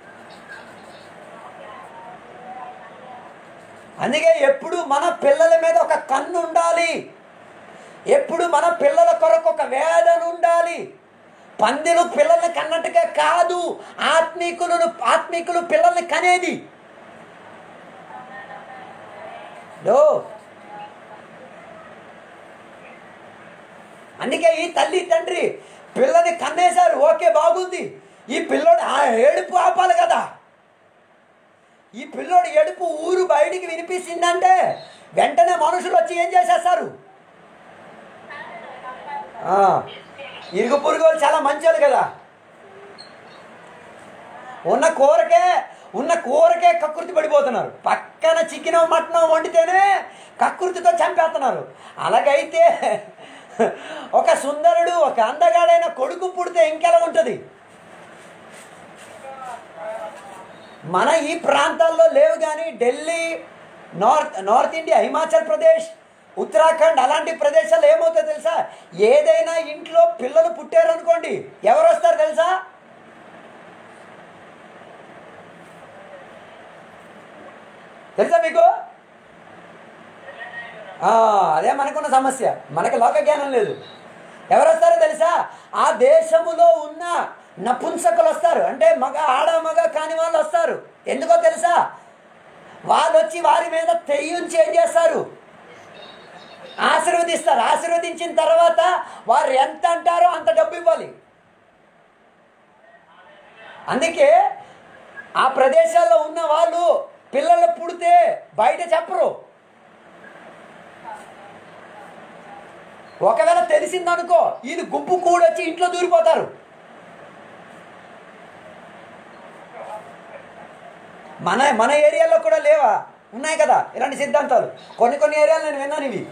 అందుకే ఎప్పుడు మన పిల్లల మీద ఒక కన్ను ఉండాలి ఎప్పుడు మన పిల్లల కొరకు ఒక వేదన ఉండాలి పందిలు పిల్లల్ని కన్నట్టుగా కాదు ఆత్మీకులను ఆత్మీకులు పిల్లల్ని కనేది లో అందుకే ఈ తల్లి తండ్రి పిల్లని కన్నేశారు ఓకే బాగుంది ఈ పిల్లోడు ఆ ఏడుపు ఆపాలి కదా ఈ పిల్లోడు ఏడుపు ఊరు బయటికి వినిపిస్తుందంటే వెంటనే మనుషులు వచ్చి ఏం చేసేస్తారు ఆ, ఇరుగు పొరుగు వాళ్ళు చాలా మంచోళ్ళు కదా ఉన్న కూరకే ఉన్న కూరకే కకృతి పడిపోతున్నారు పక్కన చికెన్ మటన్ వండితేనే కకృతితో చంపేస్తున్నారు అలాగైతే ఒక సుందరుడు ఒక అందగాడైన కొడుకు పుడితే ఇంకెలా ఉంటుంది మన ఈ ప్రాంతాల్లో లేవు కానీ Delhi north north India Himachal Pradesh Uttarakhand అలాంటి ప్రదేశాల్లో ఏమవుతుందో తెలుసా ఏదైనా ఇంట్లో పిల్లలు పుట్టారు అనుకోండి ఎవరు వస్తారు తెలుసా తెలుసా మీకు ఆ, అదే మనకున్న సమస్య మనకి లోక జ్ఞానం లేదు ఎవరు వస్తారో తెలుసా ఆ దేశములో ఉన్న నపుంసకులు వస్తారు అంటే మగ ఆడ మగ కాని వాళ్ళు వస్తారు ఎందుకో తెలుసా వాళ్ళు వచ్చి వారి మీద తెయ్యుంచి ఏం చేస్తారు ఆశీర్వదిస్తారు ఆశీర్వదించిన తర్వాత వారు ఎంత అంటారో అంత డబ్బు ఇవ్వాలి అందుకే ఆ ప్రదేశాల్లో ఉన్న వాళ్ళు పిల్లలు పుడితే బయట చెప్పరు ఒకవేళ తెలిసిందనుకో ఇది గుంపు కూడొచ్చి ఇంట్లో దూరిపోతారు మన మన ఏరియాలో కూడా లేవా ఉన్నాయి కదా ఇలాంటి సిద్ధాంతాలు కొన్ని కొన్ని ఏరియాలు నేను విన్నాను ఇవి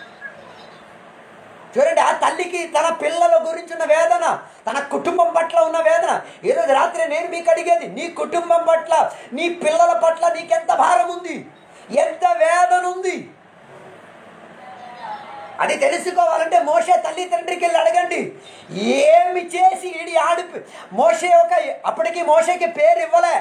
చూడండి ఆ తల్లికి తన పిల్లల గురించి ఉన్న వేదన తన కుటుంబం పట్ల ఉన్న వేదన ఈరోజు రాత్రి నేను మీకు అడిగేది నీ కుటుంబం పట్ల నీ పిల్లల పట్ల నీకెంత భారం ఉంది ఎంత వేదన ఉంది అది తెలుసుకోవాలంటే మోసే తల్లి తండ్రికి వెళ్ళి అడగండి ఏమి చేసి ఈడి ఆడి మోసే ఒక అప్పటికి మోసేకి పేరు ఇవ్వలే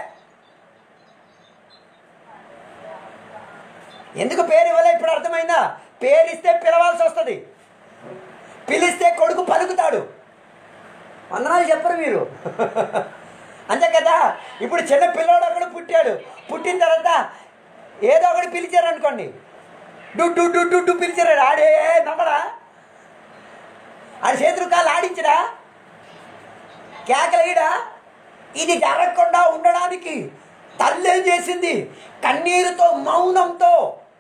ఎందుకు పేరు ఇవ్వలే ఇప్పుడు అర్థమైందా పేరు ఇస్తే పిలవాల్సి వస్తుంది పిలిస్తే కొడుకు పలుకుతాడు వందనాలు చెప్పరు మీరు అంతే కదా ఇప్పుడు చిన్న పిల్లోడు ఒకడు పుట్టాడు పుట్టిన తర్వాత ఏదో ఒకటి పిలిచారు అనుకోండి డు డు డు డు డు పిలిచారు ఆడే నమ్మరా ఆడి చేతులు కాళ్ళు ఆడించడా కేకలేయడా ఇది జరగకుండా ఉండడానికి తల్లి ఏం చేసింది కన్నీరుతో మౌనంతో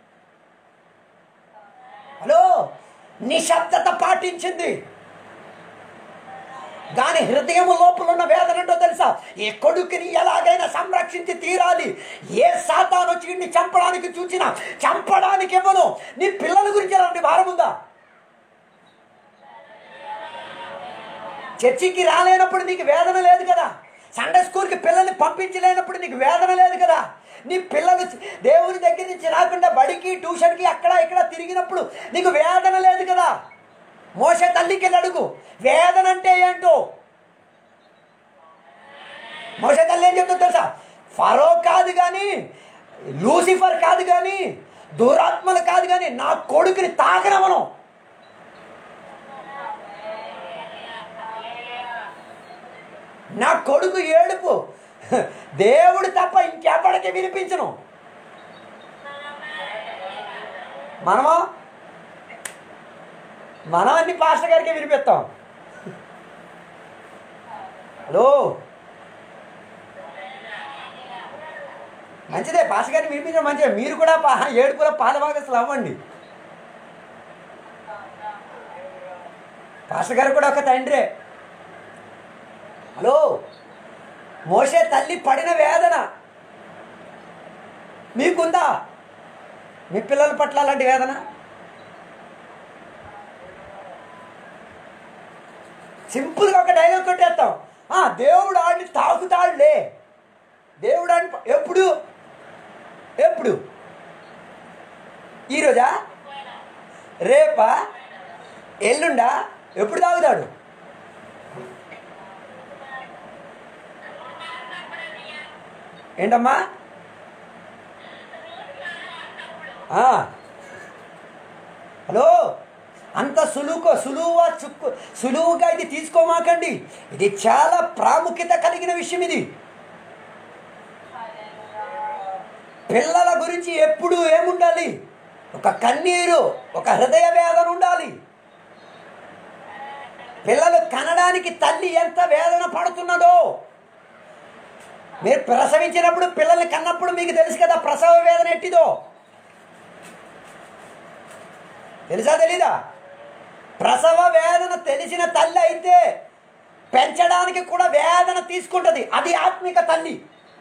హలో నిశ్శబ్దత పాటించింది దాని హృదయం లోపల ఉన్న వేదన ఏంటో తెలుసా ఈ కొడుకుని ఎలాగైనా సంరక్షించి తీరాలి ఏ సాతాను వచ్చి వీడిని చంపడానికి చూసినా చంపడానికి ఇవ్వను నీ పిల్లల గురించి ఎలాంటి భారం ఉందా చర్చికి రాలేనప్పుడు నీకు వేదన లేదు కదా సండే స్కూల్కి పిల్లల్ని పంపించలేనప్పుడు నీకు వేదన లేదు కదా నీ పిల్లలు దేవుని దగ్గర నుంచి రాకుండా బడికి ట్యూషన్కి అక్కడ ఇక్కడ తిరిగినప్పుడు నీకు వేదన లేదు కదా మోస తల్లికి వెళ్ళి అడుగు వేదన అంటే ఏంటో మోస తల్లి ఏం చెప్తుందో తెలుసా ఫరో కాదు కానీ లూసిఫర్ కాదు కానీ దురాత్మలు కాదు కానీ నా కొడుకుని తాకనవను నా కొడుకు ఏడుపు దేవుడు తప్ప ఇంకెప్పటికీ వినిపించను మనమా మనం అన్ని పాస్టర్ గారికి వినిపిస్తాం హలో మంచిదే పాస్టర్ గారిని వినిపించడం మంచిదే మీరు కూడా పా ఏడుపులో పాలభాగస్తులు అవ్వండి పాస్టర్ గారు కూడా ఒక తండ్రే హలో మోసే తల్లి పడిన వేదన మీకుందా మీ పిల్లల పట్ల అలాంటి వేదన సింపుల్గా ఒక డైలాగ్ కొట్టేస్తాం ఆ, దేవుడు ఆడిని తాకుతాడులే దేవుడు ఆడిని ప- ఎప్పుడు ఎప్పుడు ఈరోజా రేపా ఎల్లుండా ఎప్పుడు తాగుతాడు ఏంటమ్మా ఆ. హలో అంత సులువుకో సులువుగా చుక్కు సులువుగా ఇది తీసుకోమాకండి ఇది చాలా ప్రాముఖ్యత కలిగిన విషయం ఇది పిల్లల గురించి ఎప్పుడు ఏముండాలి ఒక కన్నీరు ఒక హృదయ వేదన ఉండాలి పిల్లలు కనడానికి తల్లి ఎంత వేదన పడుతున్నదో మీరు ప్రసవించినప్పుడు పిల్లల్ని కన్నప్పుడు మీకు తెలుసు కదా ప్రసవ వేదన ఎట్టిదో తెలుసా తెలీదా ప్రసవ వేదన తెలిసిన తల్లి అయితే పెంచడానికి కూడా వేదన తీసుకుంటుంది అది ఆత్మిక తల్లి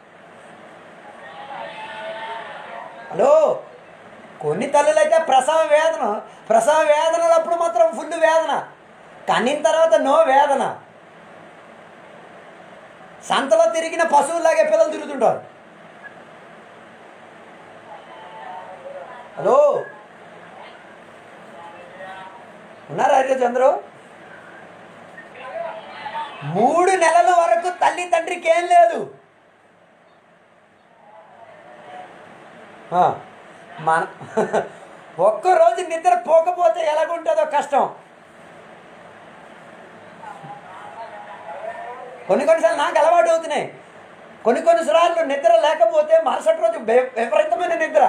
హలో కొన్ని తల్లులు అయితే ప్రసవ వేదన ప్రసవ వేదనలప్పుడు మాత్రం ఫుల్ వేదన కన్నిన తర్వాత నో వేదన సంతలో తిరిగిన పశువులాగే పిల్లలు తిరుగుతుంటారు హలో ఉన్నారా ఈరోజు అందరూ మూడు నెలల వరకు తల్లి తండ్రికి ఏం లేదు ఆ, మన ఒక్కరోజు నిద్ర పోకపోతే ఎలాగుంటుందో కష్టం కొన్ని కొన్నిసార్లు నాకు అలవాటు అవుతున్నాయి కొన్ని కొన్నిసార్లు నిద్ర లేకపోతే మరుసటి రోజు బె- విపరీతమైన నిద్ర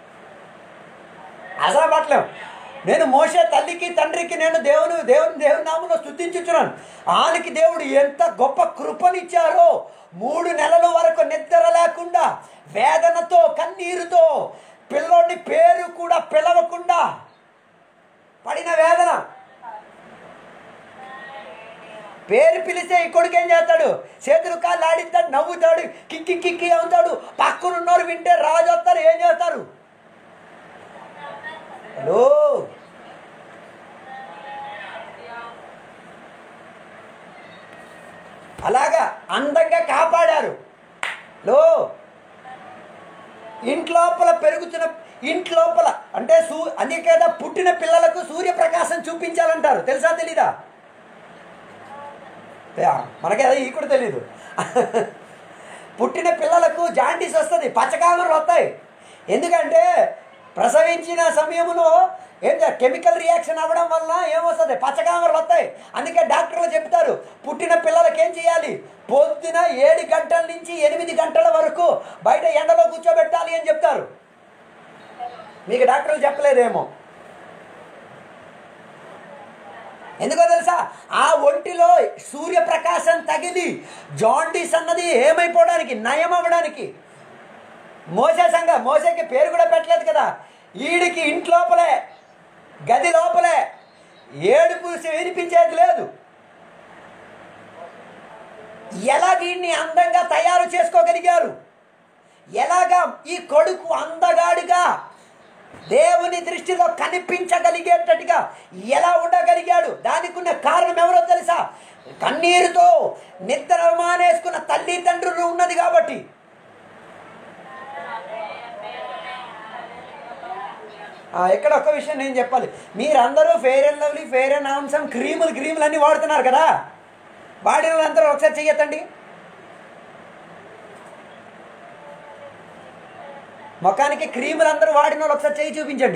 అసలు పట్టలేం నేను మోసే తల్లికి తండ్రికి నేను దేవుని దేవుని దేవుని నామంలో స్తుతించుచున్నాను ఆనికి దేవుడు ఎంత గొప్ప కృపనిచ్చారో మూడు నెలల వరకు నిద్ర లేకుండా వేదనతో కన్నీరుతో పిల్లోని పేరు కూడా పిలవకుండా పడిన వేదన పేరు పిలిస్తే ఈ కొడుకు ఏం చేస్తాడు చేతులు కాళ్ళు ఆడిస్తాడు నవ్వుతాడు కిక్కి కిక్కి అవుతాడు పక్కన ఉన్నోరు వింటే రాజు వస్తారు ఏం చేస్తారు హలో అలాగా అందంగా కాపాడారు లో ఇంట్లోపల పెరుగుతున్న ఇంట్లోపల అంటే సూ అదే కదా పుట్టిన పిల్లలకు సూర్యప్రకాశం చూపించాలంటారు తెలుసా తెలీదా యా, మనకి అది ఈ కూడా తెలీదు పుట్టిన పిల్లలకు జాండీస్ వస్తుంది పచ్చకామలు వస్తాయి ఎందుకంటే ప్రసవించిన సమయంలో ఏం చే- కెమికల్ రియాక్షన్ అవ్వడం వల్ల ఏమొస్తుంది పచ్చకామలు వస్తాయి అందుకే డాక్టర్లు చెప్తారు పుట్టిన పిల్లలకి ఏం చేయాలి పొద్దున ఏడు గంటల నుంచి ఎనిమిది గంటల వరకు బయట ఎండలో కూర్చోబెట్టాలి అని చెప్తారు మీకు డాక్టర్లు చెప్పలేదేమో ఎందుకో తెలుసా ఆ ఒంటిలో సూర్యప్రకాశం తగిలి జాండీస్ అన్నది ఏమైపోవడానికి నయం అవ్వడానికి మోసే సంఘ మోసేకి పేరు కూడా పెట్టలేదు కదా ఈడికి ఇంట్లోపలే గది లోపలే ఏడుపు వినిపించేది లేదు ఎలా దీన్ని అందంగా తయారు చేసుకోగలిగారు ఎలాగా ఈ కొడుకు అందగాడిగా దేవుని దృష్టిలో కనిపించగలిగేటట్టుగా ఎలా ఉండగలిగాడు దానికి ఉన్న కారణం ఎవరో తెలుసా కన్నీరుతో నిద్ర మానేసుకున్న తల్లిదండ్రులు ఉన్నది కాబట్టి ఆ, ఇక్కడ ఒక విషయం నేను చెప్పాలి మీరందరూ fair and lovely fair and handsome క్రీములు క్రీములు అన్నీ వాడుతున్నారు కదా వాడిన వాళ్ళందరూ ఒకసారి చెయ్యొద్దండి ముఖానికి క్రీములు అందరూ వాడిన వాళ్ళు ఒకసారి చేయి చూపించండి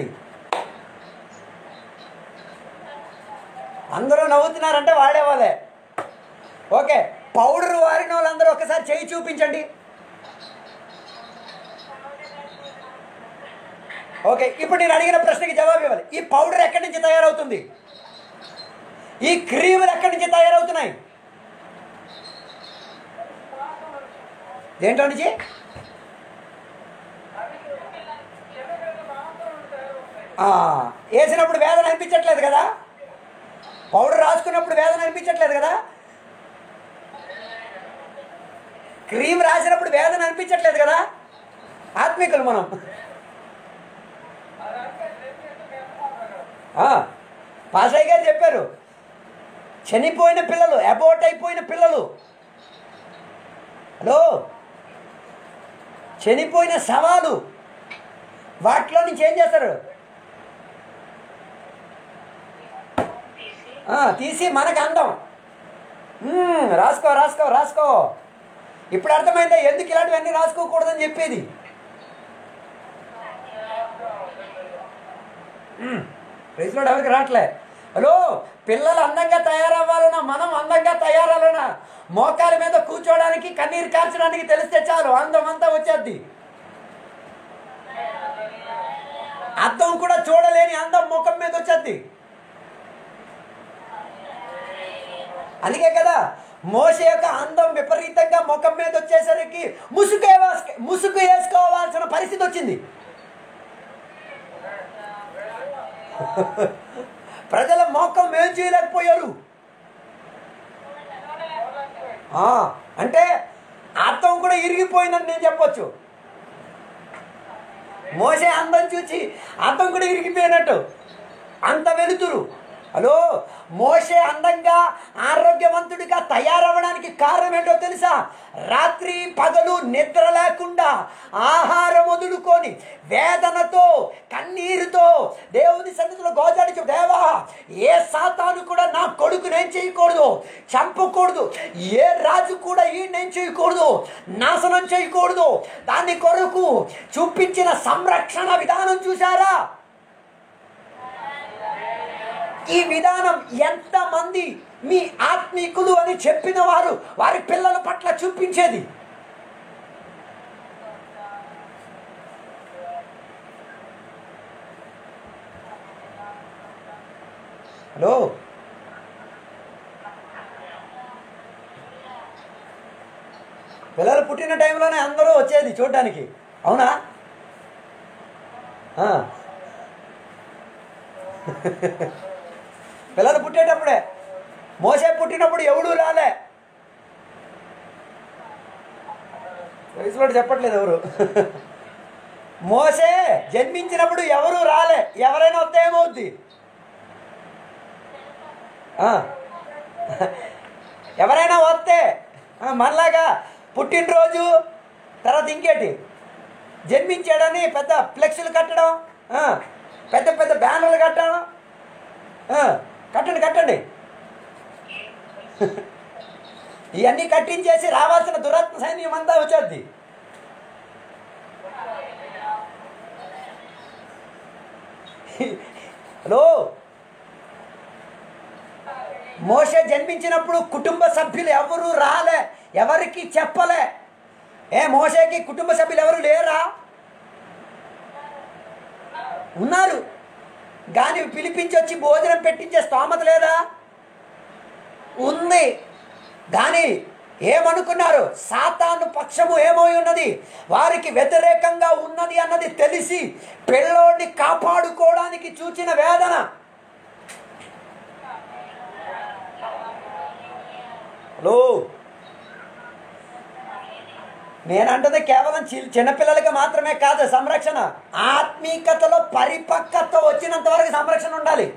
అందరూ నవ్వుతున్నారంటే వాడేవాళ్ళే ఓకే పౌడర్ వాడిన వాళ్ళందరూ ఒకసారి చేయి చూపించండి ఓకే ఇప్పుడు నేను అడిగిన ప్రశ్నకి జవాబు ఇవ్వాలి ఈ పౌడర్ ఎక్కడి నుంచి తయారవుతుంది ఈ క్రీములు ఎక్కడి నుంచి తయారవుతున్నాయి దేంట్లో నుంచి ఆ, వేసినప్పుడు వేదన అనిపించట్లేదు కదా పౌడర్ రాసుకున్నప్పుడు వేదన అనిపించట్లేదు కదా క్రీమ్ రాసినప్పుడు వేదన అనిపించట్లేదు కదా ఆత్మికులు మనం ఆ, పాసయ్య గారు చెప్పారు చనిపోయిన పిల్లలు అబౌట్ అయిపోయిన పిల్లలు హలో చనిపోయిన శవాలు వాటిలో నుంచి ఏం చేస్తారు ఆ, తీసి మనకు అందం మ్మ్, రాసుకో రాసుకో రాసుకో ఇప్పుడు అర్థమైందా ఎందుకు ఇలాంటివన్నీ రాసుకోకూడదని చెప్పేది రైతులో ఎవరికి రావట్లే హలో పిల్లలు అందంగా తయారవ్వాలన్నా మనం అందంగా తయారవ్వాలన్నా మోకాల మీద కూర్చోవడానికి కన్నీరు కార్చడానికి తెలిస్తే చాలు అందం అంతా వచ్చేద్ది అద్దం కూడా చూడలేని అందం ముఖం మీద వచ్చేద్ది అందుకే కదా మోస యొక్క అందం విపరీతంగా ముఖం మీద వచ్చేసరికి ముసుగు వేసుక- ముసుగు వేసుకోవాల్సిన పరిస్థితి వచ్చింది ప్రజల మోకం ఏం చేయలేకపోయారు ఆ, అంటే అర్థం కూడా ఇరిగిపోయిందని నేను చెప్పొచ్చు మోసే అందం చూసి అర్థం కూడా ఇరిగిపోయినట్టు అంత వెలుతురు హలో మోసే అందంగా ఆరోగ్యవంతుడిగా తయారవ్వడానికి కారణం ఏంటో తెలుసా రాత్రి పగలు నిద్ర లేకుండా ఆహారం వదులుకొని వేదనతో కన్నీరుతో దేవుని సన్నిధిలో గోజాడి దేవా ఏ సాతాను కూడా నా కొడుకు నేను చేయకూడదు చంపకూడదు ఏ రాజు కూడా ఈ నేను చేయకూడదు నాశనం చేయకూడదు దాని కొరకు చూపించిన సంరక్షణ విధానం చూసారా ఈ విధానం ఎంతమంది మీ ఆత్మీకులు అని చెప్పిన వారు వారి పిల్లల పట్ల చూపించేది హలో పిల్లలు పుట్టిన టైంలోనే అందరూ వచ్చేది చూడడానికి అవునా ఆ. పిల్లలు పుట్టేటప్పుడే మోసే పుట్టినప్పుడు ఎవడు రాలే వయసులో చెప్పట్లేదు ఎవరు మోసే జన్మించినప్పుడు ఎవరు రాలే ఎవరైనా వస్తే ఏమవుద్ది ఆ. ఎవరైనా వస్తే ఆ, మనలాగా పుట్టినరోజు తర్వాత ఇంకేటి జన్మించాడని పెద్ద ఫ్లెక్స్లు కట్టడం ఆ, పెద్ద పెద్ద బ్యానర్లు కట్టడం ఆ, కట్టండి కట్టండి ఇవన్నీ కట్టించేసి రావాల్సిన దురాత్మ సైన్యం అంతా వచ్చేది హలో మోసే జన్మించినప్పుడు కుటుంబ సభ్యులు ఎవరు రాలే ఎవరికి చెప్పలే ఏ మోసేకి కుటుంబ సభ్యులు ఎవరు లేరా ఉన్నారు కానీ పిలిపించి వచ్చి భోజనం పెట్టించే స్తోమత లేదా ఉంది కానీ ఏమనుకున్నారు సాతాను పక్షము ఏమై ఉన్నది వారికి వ్యతిరేకంగా ఉన్నది అన్నది తెలిసి పిల్లోడిని కాపాడుకోవడానికి చూచిన వేదన హలో నేనంటది కేవలం చి- చిన్నపిల్లలకి మాత్రమే కాదు సంరక్షణ ఆత్మీకతలో పరిపక్వత వచ్చినంత వరకు సంరక్షణ ఉండాలి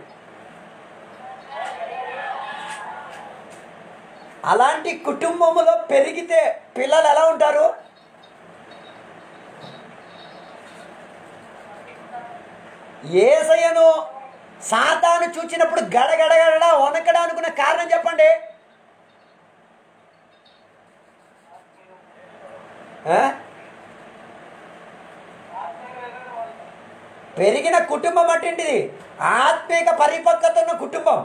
అలాంటి కుటుంబములో పెరిగితే పిల్లలు ఎలా ఉంటారు ఏసయ్యను సాతాను చూచినప్పుడు గడగడగడ వనకడా అనుకున్న కారణం చెప్పండి ఆ? పెరిగిన కుటుంబం అట్టింటిది ఆత్మీక పరిపక్వత ఉన్న కుటుంబం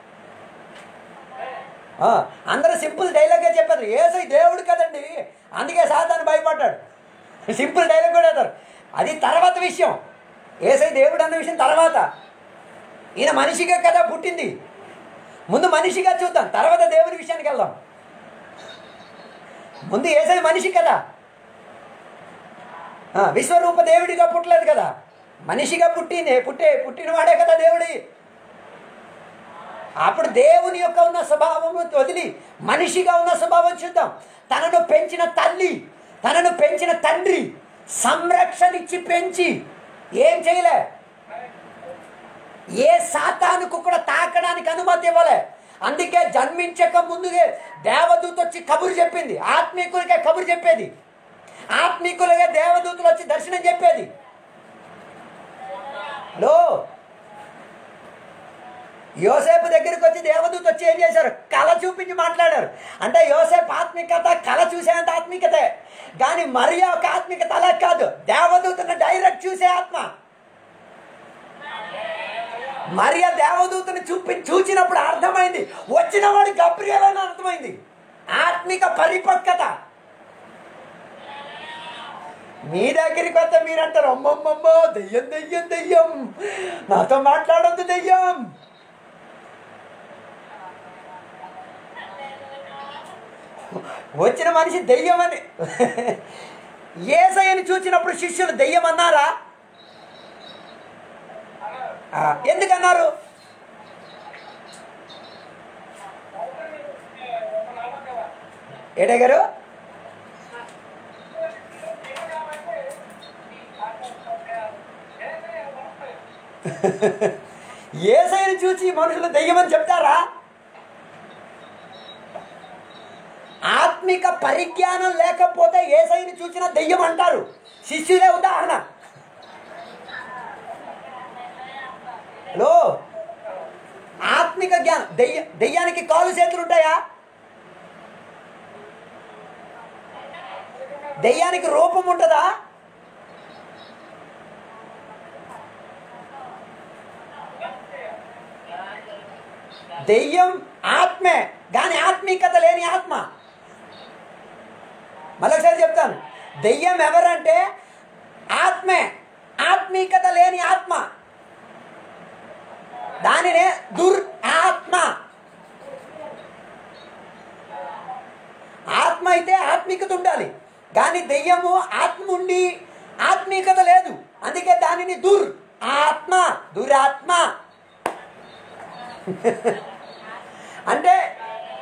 ఆ, అందరూ సింపుల్ డైలాగే చెప్పారు ఏసై దేవుడు కదండి అందుకే సాతాను భయపడ్డాడు సింపుల్ డైలాగ్ కూడా వేస్తారు అది తర్వాత విషయం ఏసై దేవుడు అన్న విషయం తర్వాత ఈయన మనిషిగా కదా పుట్టింది ముందు మనిషిగా చూద్దాం తర్వాత దేవుని విషయానికి వెళ్దాం ముందు ఏసై మనిషి కదా ఆ, విశ్వరూప దేవుడిగా పుట్టలేదు కదా మనిషిగా పుట్టింది పుట్టే పుట్టినవాడే కదా దేవుడి అప్పుడు దేవుని యొక్క ఉన్న స్వభావము వదిలి మనిషిగా ఉన్న స్వభావం చూద్దాం తనను పెంచిన తల్లి తనను పెంచిన తండ్రి సంరక్షణ ఇచ్చి పెంచి ఏం చేయలే ఏ సాతానుకు కూడా తాకడానికి అనుమతి ఇవ్వలే అందుకే జన్మించక ముందుగే దేవదూత వచ్చి కబురు చెప్పింది ఆత్మీకులకే కబురు చెప్పేది ఆత్మీకులకే దేవదూతలు వచ్చి దర్శనం చెప్పేది హలో యోసేపు దగ్గరికి వచ్చి దేవదూత వచ్చి ఏం చేశారు కళ చూపించి మాట్లాడారు అంటే యోసేపు ఆత్మికత కళ చూసేంత ఆత్మికతే కానీ మరియా ఒక ఆత్మికత అలా కాదు దేవదూతను డైరెక్ట్ చూసే ఆత్మ మరియా దేవదూతను చూపి చూచినప్పుడు అర్థమైంది వచ్చిన వాడు గబ్రియలని అర్థమైంది ఆత్మిక పరిపక్వత మీ దగ్గరికి వస్తే మీరంటారు అమ్మమ్మమ్మో దెయ్యం దెయ్యం దెయ్యం నాతో మాట్లాడొద్దు దెయ్యం వచ్చిన మనిషి దెయ్యం అని ఏసయ్యని చూసినప్పుడు శిష్యులు దెయ్యం అన్నారా ఆ, ఎందుకన్నారు ఏడే గారు ఏసైని చూసి మనుషులు దెయ్యమని చెప్తారా ఆత్మిక పరిజ్ఞానం లేకపోతే ఏసైని చూసిన దెయ్యం అంటారు శిష్యులే ఉదాహరణ హలో ఆత్మిక జ్ఞానం దెయ్య దెయ్యానికి కాలు చేతులు ఉంటాయా దెయ్యానికి రూపం ఉంటుందా దెయ్యం ఆత్మే కానీ ఆత్మీకత లేని ఆత్మ మరొకసారి చెప్తాను దెయ్యం ఎవరంటే ఆత్మే ఆత్మీకత లేని ఆత్మ దానినే దుర్ ఆత్మ ఆత్మ అయితే ఆత్మీకత ఉండాలి కానీ దెయ్యము ఆత్మ ఉండి ఆత్మీకత లేదు అందుకే దానిని దుర్ ఆత్మ దురాత్మ అంటే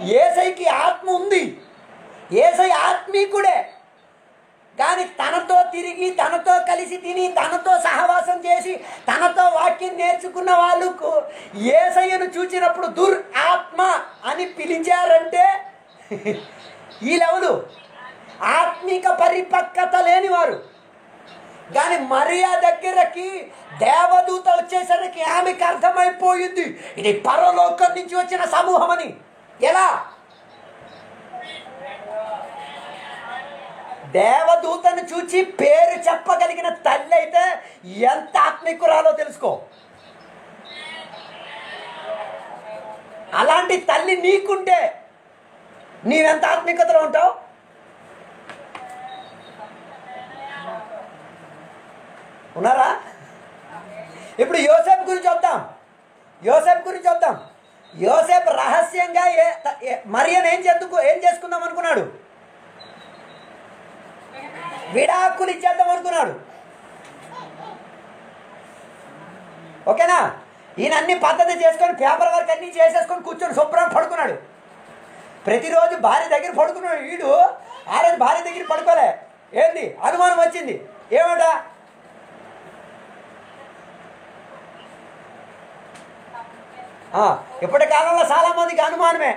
ఏసైకి ఆత్మ ఉంది ఏసై ఆత్మీకుడే కానీ తనతో తిరిగి తనతో కలిసి తిని తనతో సహవాసం చేసి తనతో వాక్యం నేర్చుకున్న వాళ్ళకు ఏసయ్యను చూచినప్పుడు దుర్ ఆత్మ అని పిలిచారంటే ఈ లెవెలు ఆత్మిక పరిపక్వత లేనివారు కానీ మరియా దగ్గరకి దేవదూత వచ్చేసరికి ఆమెకి అర్థమైపోయింది ఇది పరలోకం నుంచి వచ్చిన సమూహం అని ఎలా దేవదూతను చూచి పేరు చెప్పగలిగిన తల్లి అయితే ఎంత ఆత్మికురాలో తెలుసుకో అలాంటి తల్లి నీకుంటే నీవెంత ఆత్మికతలో ఉంటావు ఉన్నారా ఇప్పుడు యోసేపు గురించి వద్దాం యోసేపు గురించి వద్దాం యోసేపు రహస్యంగా ఏ ఏ- మరియను ఏం చెందుకు ఏం చేసుకుందాం అనుకున్నాడు విడాకులు ఇచ్చేద్దాం అనుకున్నాడు ఓకేనా ఈయన అన్ని పద్ధతి చేసుకొని పేపర్ వర్క్ అన్ని చేసేసుకొని కూర్చొని శుభ్రంగా పడుకున్నాడు ప్రతిరోజు భార్య దగ్గర పడుకున్నాడు వీడు ఆ రోజు భార్య దగ్గర పడుకోలే ఏంది అనుమానం వచ్చింది ఏమంట ఆ, ఇప్పటి కాలంలో చాలా మందికి అనుమానమే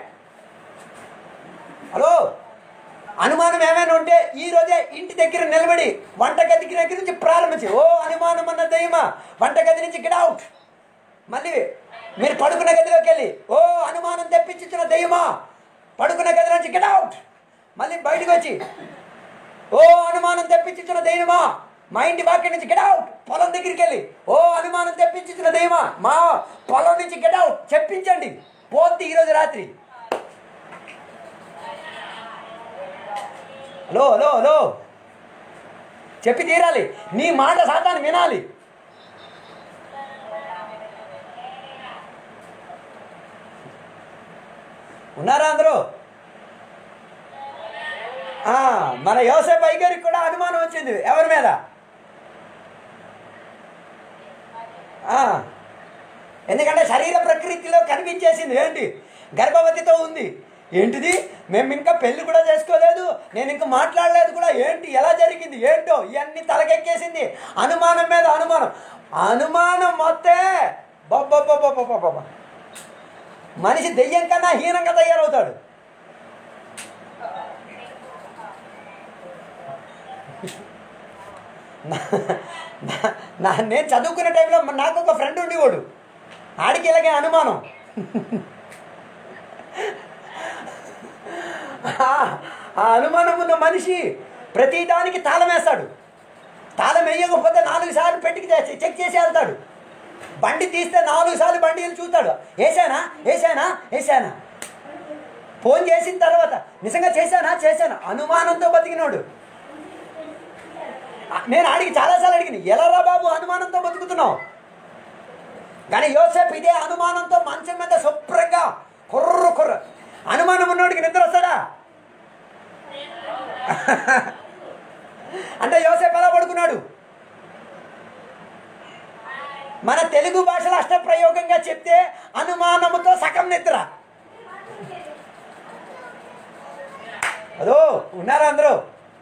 హలో అనుమానం ఏమైనా ఉంటే ఈ రోజే ఇంటి దగ్గర నిలబడి వంటగది దగ్గర నుంచి ప్రారంభించి ఓ అనుమానం అన్న దయ్యమా వంటగది నుంచి గెట్ అవుట్ మళ్ళీ మీరు పడుకున్న గదిలోకి వెళ్ళి ఓ అనుమానం తెప్పించిన దయ్యమా పడుకున్న గది నుంచి గెట్ అవుట్ మళ్ళీ బయటకు వచ్చి ఓ అనుమానం తెప్పించిన దయ్యమా మా ఇంటి వాక్యం నుంచి గెట్ అవుట్ పొలం దగ్గరికి వెళ్ళి ఓ అనుమానం తెప్పించిన దయ్యమా మా పొలం నుంచి గెట్ అవుట్ చెప్పించండి పోద్ది ఈరోజు రాత్రి హలో హలో హలో చెప్పి తీరాలి నీ మాట సాతాన్ని వినాలి ఉన్నారా అందరూ ఆ, మన యోసేపు అయ్యగారికి కూడా అనుమానం వచ్చింది ఎవరి మీద ఆ, ఎందుకంటే శరీర ప్రకృతిలో కనిపించేసింది ఏంటి గర్భవతితో ఉంది ఏంటిది మేము ఇంకా పెళ్లి కూడా చేసుకోలేదు నేను ఇంకా మాట్లాడలేదు కూడా ఏంటి ఎలా జరిగింది ఏంటో ఇవన్నీ తలకెక్కేసింది అనుమానం మీద అనుమానం అనుమానం మొత్తే బొబ్బొబ్బొబ్బొబ్బొబ్బొబ్బ మనిషి దెయ్యం కన్నా హీనంగా తయారవుతాడు నా- నా- నా నేను చదువుకునే టైంలో నాకు ఒక ఫ్రెండ్ ఉండేవాడు ఆడికి ఇలాగే అనుమానం ఆ- ఆ అనుమానం ఉన్న మనిషి ప్రతి దానికి తాళం వేస్తాడు తాళం వేయకపోతే నాలుగు సార్లు పెట్టుకు చేసి- చెక్ చేసి వెళ్తాడు బండి తీస్తే నాలుగు సార్లు బండి వెళ్ళి చూస్తాడు వేసానా వేసానా వేసానా ఫోన్ చేసిన తర్వాత నిజంగా చేశానా చేశానా అనుమానంతో బతికినోడు నేను అడిగి చాలాసార్లు అడిగింది ఎలా రా బాబు అనుమానంతో బతుకుతున్నావు కానీ యోసేపు ఇదే అనుమానంతో మంచం మీద శుభ్రంగా కుర్ర కుర్ర అనుమానం ఉన్నోడికి నిద్ర వస్తాడా అంటే యోసేపు ఎలా పడుకున్నాడు మన తెలుగు భాషలో అష్టప్రయోగంగా చెప్తే అనుమానముతో సగం నిద్ర అదో ఉన్నారా అందరూ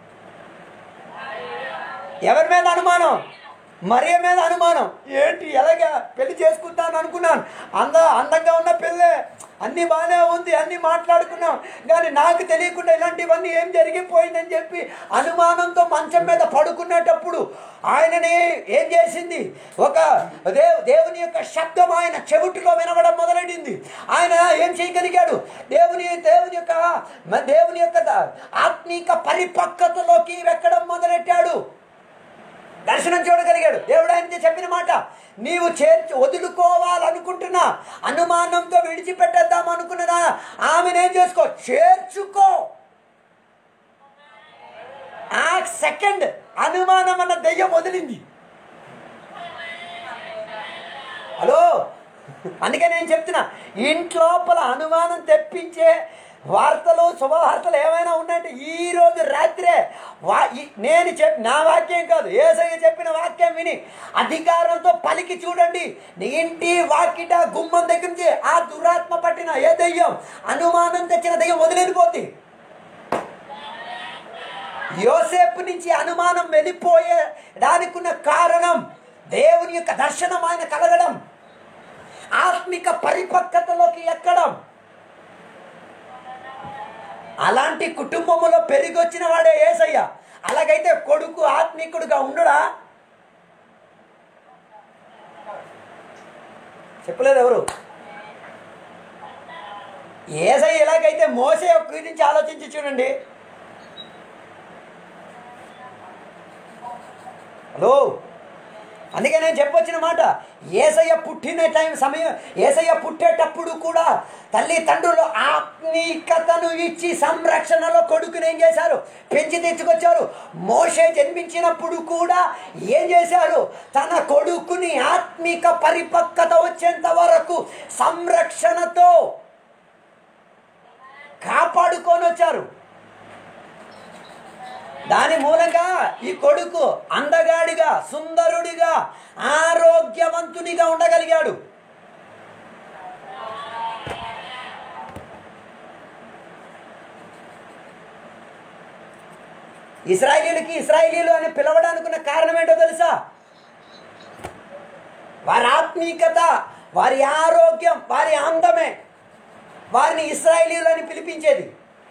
ఎవరి మీద అనుమానం మరియ మీద అనుమానం ఏంటి ఎలాగా పెళ్లి చేసుకుంటాను అనుకున్నాను అంద అందంగా ఉన్న పెళ్ళే అన్నీ బాగానే ఉంది అన్నీ మాట్లాడుకున్నాం కానీ నాకు తెలియకుండా ఇలాంటివన్నీ ఏం జరిగిపోయిందని చెప్పి అనుమానంతో మంచం మీద పడుకునేటప్పుడు ఆయనని ఏం చేసింది ఒక దేవ్ దేవుని యొక్క శబ్దం ఆయన చెవిటిలో వినవడం మొదలైంది ఆయన ఏం చేయగలిగాడు దేవుని దేవుని యొక్క మ- దేవుని యొక్క ద- ఆత్మీక పరిపక్వతలోకి వెక్కడం మొదలెట్టాడు దర్శనం చూడగలిగాడు దేవుడు ఆయనకి చెప్పిన మాట నీవు చేర్చి వదులుకోవాలనుకుంటున్నా అనుమానంతో విడిచిపెట్టేద్దాం అనుకున్నదా ఆమెనేం చేసుకో చేర్చుకో ఆ సెకండ్ అనుమానం అన్న దెయ్యం వదిలింది హలో అందుకే నేను చెప్తున్నా ఇంట్లోపల అనుమానం తెప్పించే వార్తలు శుభవార్తలు ఏమైనా ఉన్నాయంటే ఈ రోజు రాత్రే వా ఈ- నేను చెప్ నా వాక్యం కాదు ఏసయ్య చెప్పిన వాక్యం విని అధికారంతో పలికి చూడండి నీ ఇంటి వాకిట గుమ్మం దగ్గర నుంచి ఆ దురాత్మ పట్టిన ఏ దెయ్యం అనుమానం తెచ్చిన దెయ్యం వదిలేనిపోద్ది యోసేపు నుంచి అనుమానం వెళ్ళిపోయే దానికి ఉన్న కారణం దేవుని యొక్క దర్శనం ఆయన కలగడం ఆత్మిక పరిపక్వతలోకి ఎక్కడం అలాంటి కుటుంబములో పెరిగి వచ్చిన వాడే ఏసయ్య అలాగైతే కొడుకు ఆత్మికుడుగా ఉండడా చెప్పలేదు ఎవరు ఏసయ్య ఎలాగైతే మోసే గురించి ఆలోచించి చూడండి హలో అందుకే నేను చెప్పొచ్చిన మాట ఏసయ్య పుట్టిన టైం సమయం ఏసయ్య పుట్టేటప్పుడు కూడా తల్లి తండ్రులు ఆత్మీకతను ఇచ్చి సంరక్షణలో కొడుకుని ఏం చేశారు పెంచి తెచ్చుకొచ్చారు మోషే జన్మించినప్పుడు కూడా ఏం చేశారు తన కొడుకుని ఆత్మిక పరిపక్వత వచ్చేంత వరకు సంరక్షణతో కాపాడుకొని వచ్చారు దాని మూలంగా ఈ కొడుకు అందగాడిగా సుందరుడిగా ఆరోగ్యవంతునిగా ఉండగలిగాడు ఇస్రాయేలీలకి ఇస్రాయేలీలు అని పిలవడానికి ఉన్న కారణం ఏంటో తెలుసా వారి ఆత్మీకత వారి ఆరోగ్యం వారి అందమే వారిని ఇస్రాయేలీలు అని పిలిపించేది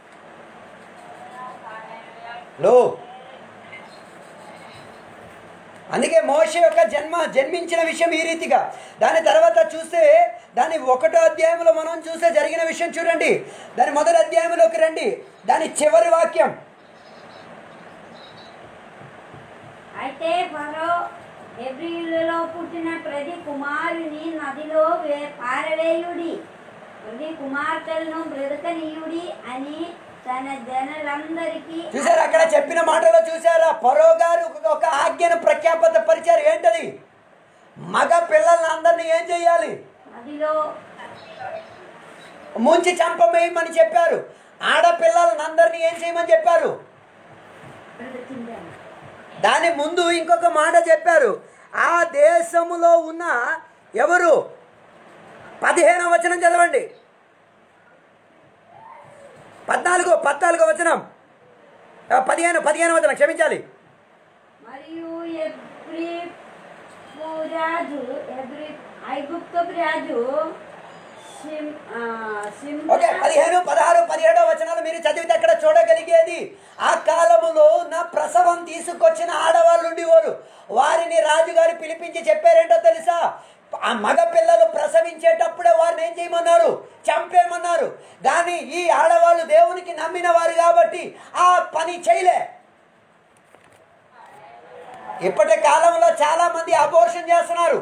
లో అందుకే మోష యొక్క జన్మ జన్మించిన విషయం ఈ రీతిగా దాని తర్వాత చూస్తే దాని ఒకటో అధ్యాయంలో మనం చూస్తే జరిగిన విషయం చూడండి దాని మొదటి అధ్యాయంలోకి రండి దాని చివరి వాక్యం అయితే ఫరో ఎబ్రిలో పుట్టిన ప్రతి కుమారుని నదిలో వే- పారవేయుడి ప్రతి కుమార్తెలను బ్రతకనీయుడి అని తన జనులందరికీ చూసారు అక్కడ చెప్పిన మాటలో చూసారా పరో గారు ఒక- ఒక ఆజ్ఞను ప్రఖ్యాపత పరిచారు ఏంటది మగ పిల్లల్ని అందరినీ ఏం చేయాలి నదిలో ముంచి చంపమేయమని చెప్పారు ఆడపిల్లలను అందరినీ ఏం చేయమని చెప్పారు బ్రతికించాను దాని ముందు ఇంకొక మాట చెప్పారు ఆ దేశములో ఉన్న ఎవరు పదిహేను వచనం చదవండి పద్నాలుగు పద్నాలుగో వచనం ఆ, పదిహేను పదిహేను వచనం క్షమించాలి మరియు ఎబ్రి రాజు ఎబ్రి ఐగుప్తపు రాజు సిం- ఆ, సిం- ఓకే పదిహేను పదహారు పదిహేడో వచనాలు మీరు చదివితే అక్కడ చూడగలిగేది ఆ కాలములో నా ప్రసవం తీసుకొచ్చిన ఆడవాళ్ళు ఉండేవారు వారిని రాజుగారు పిలిపించి చెప్పారేంటో తెలుసా ఆ మగ పిల్లలు ప్రసవించేటప్పుడే వారిని ఏం చేయమన్నారు చంపేయమన్నారు కానీ ఈ ఆడవాళ్ళు దేవునికి నమ్మిన వారు కాబట్టి ఆ పని చేయలే ఇప్పటి కాలంలో చాలా మంది అబోర్షన్ చేస్తున్నారు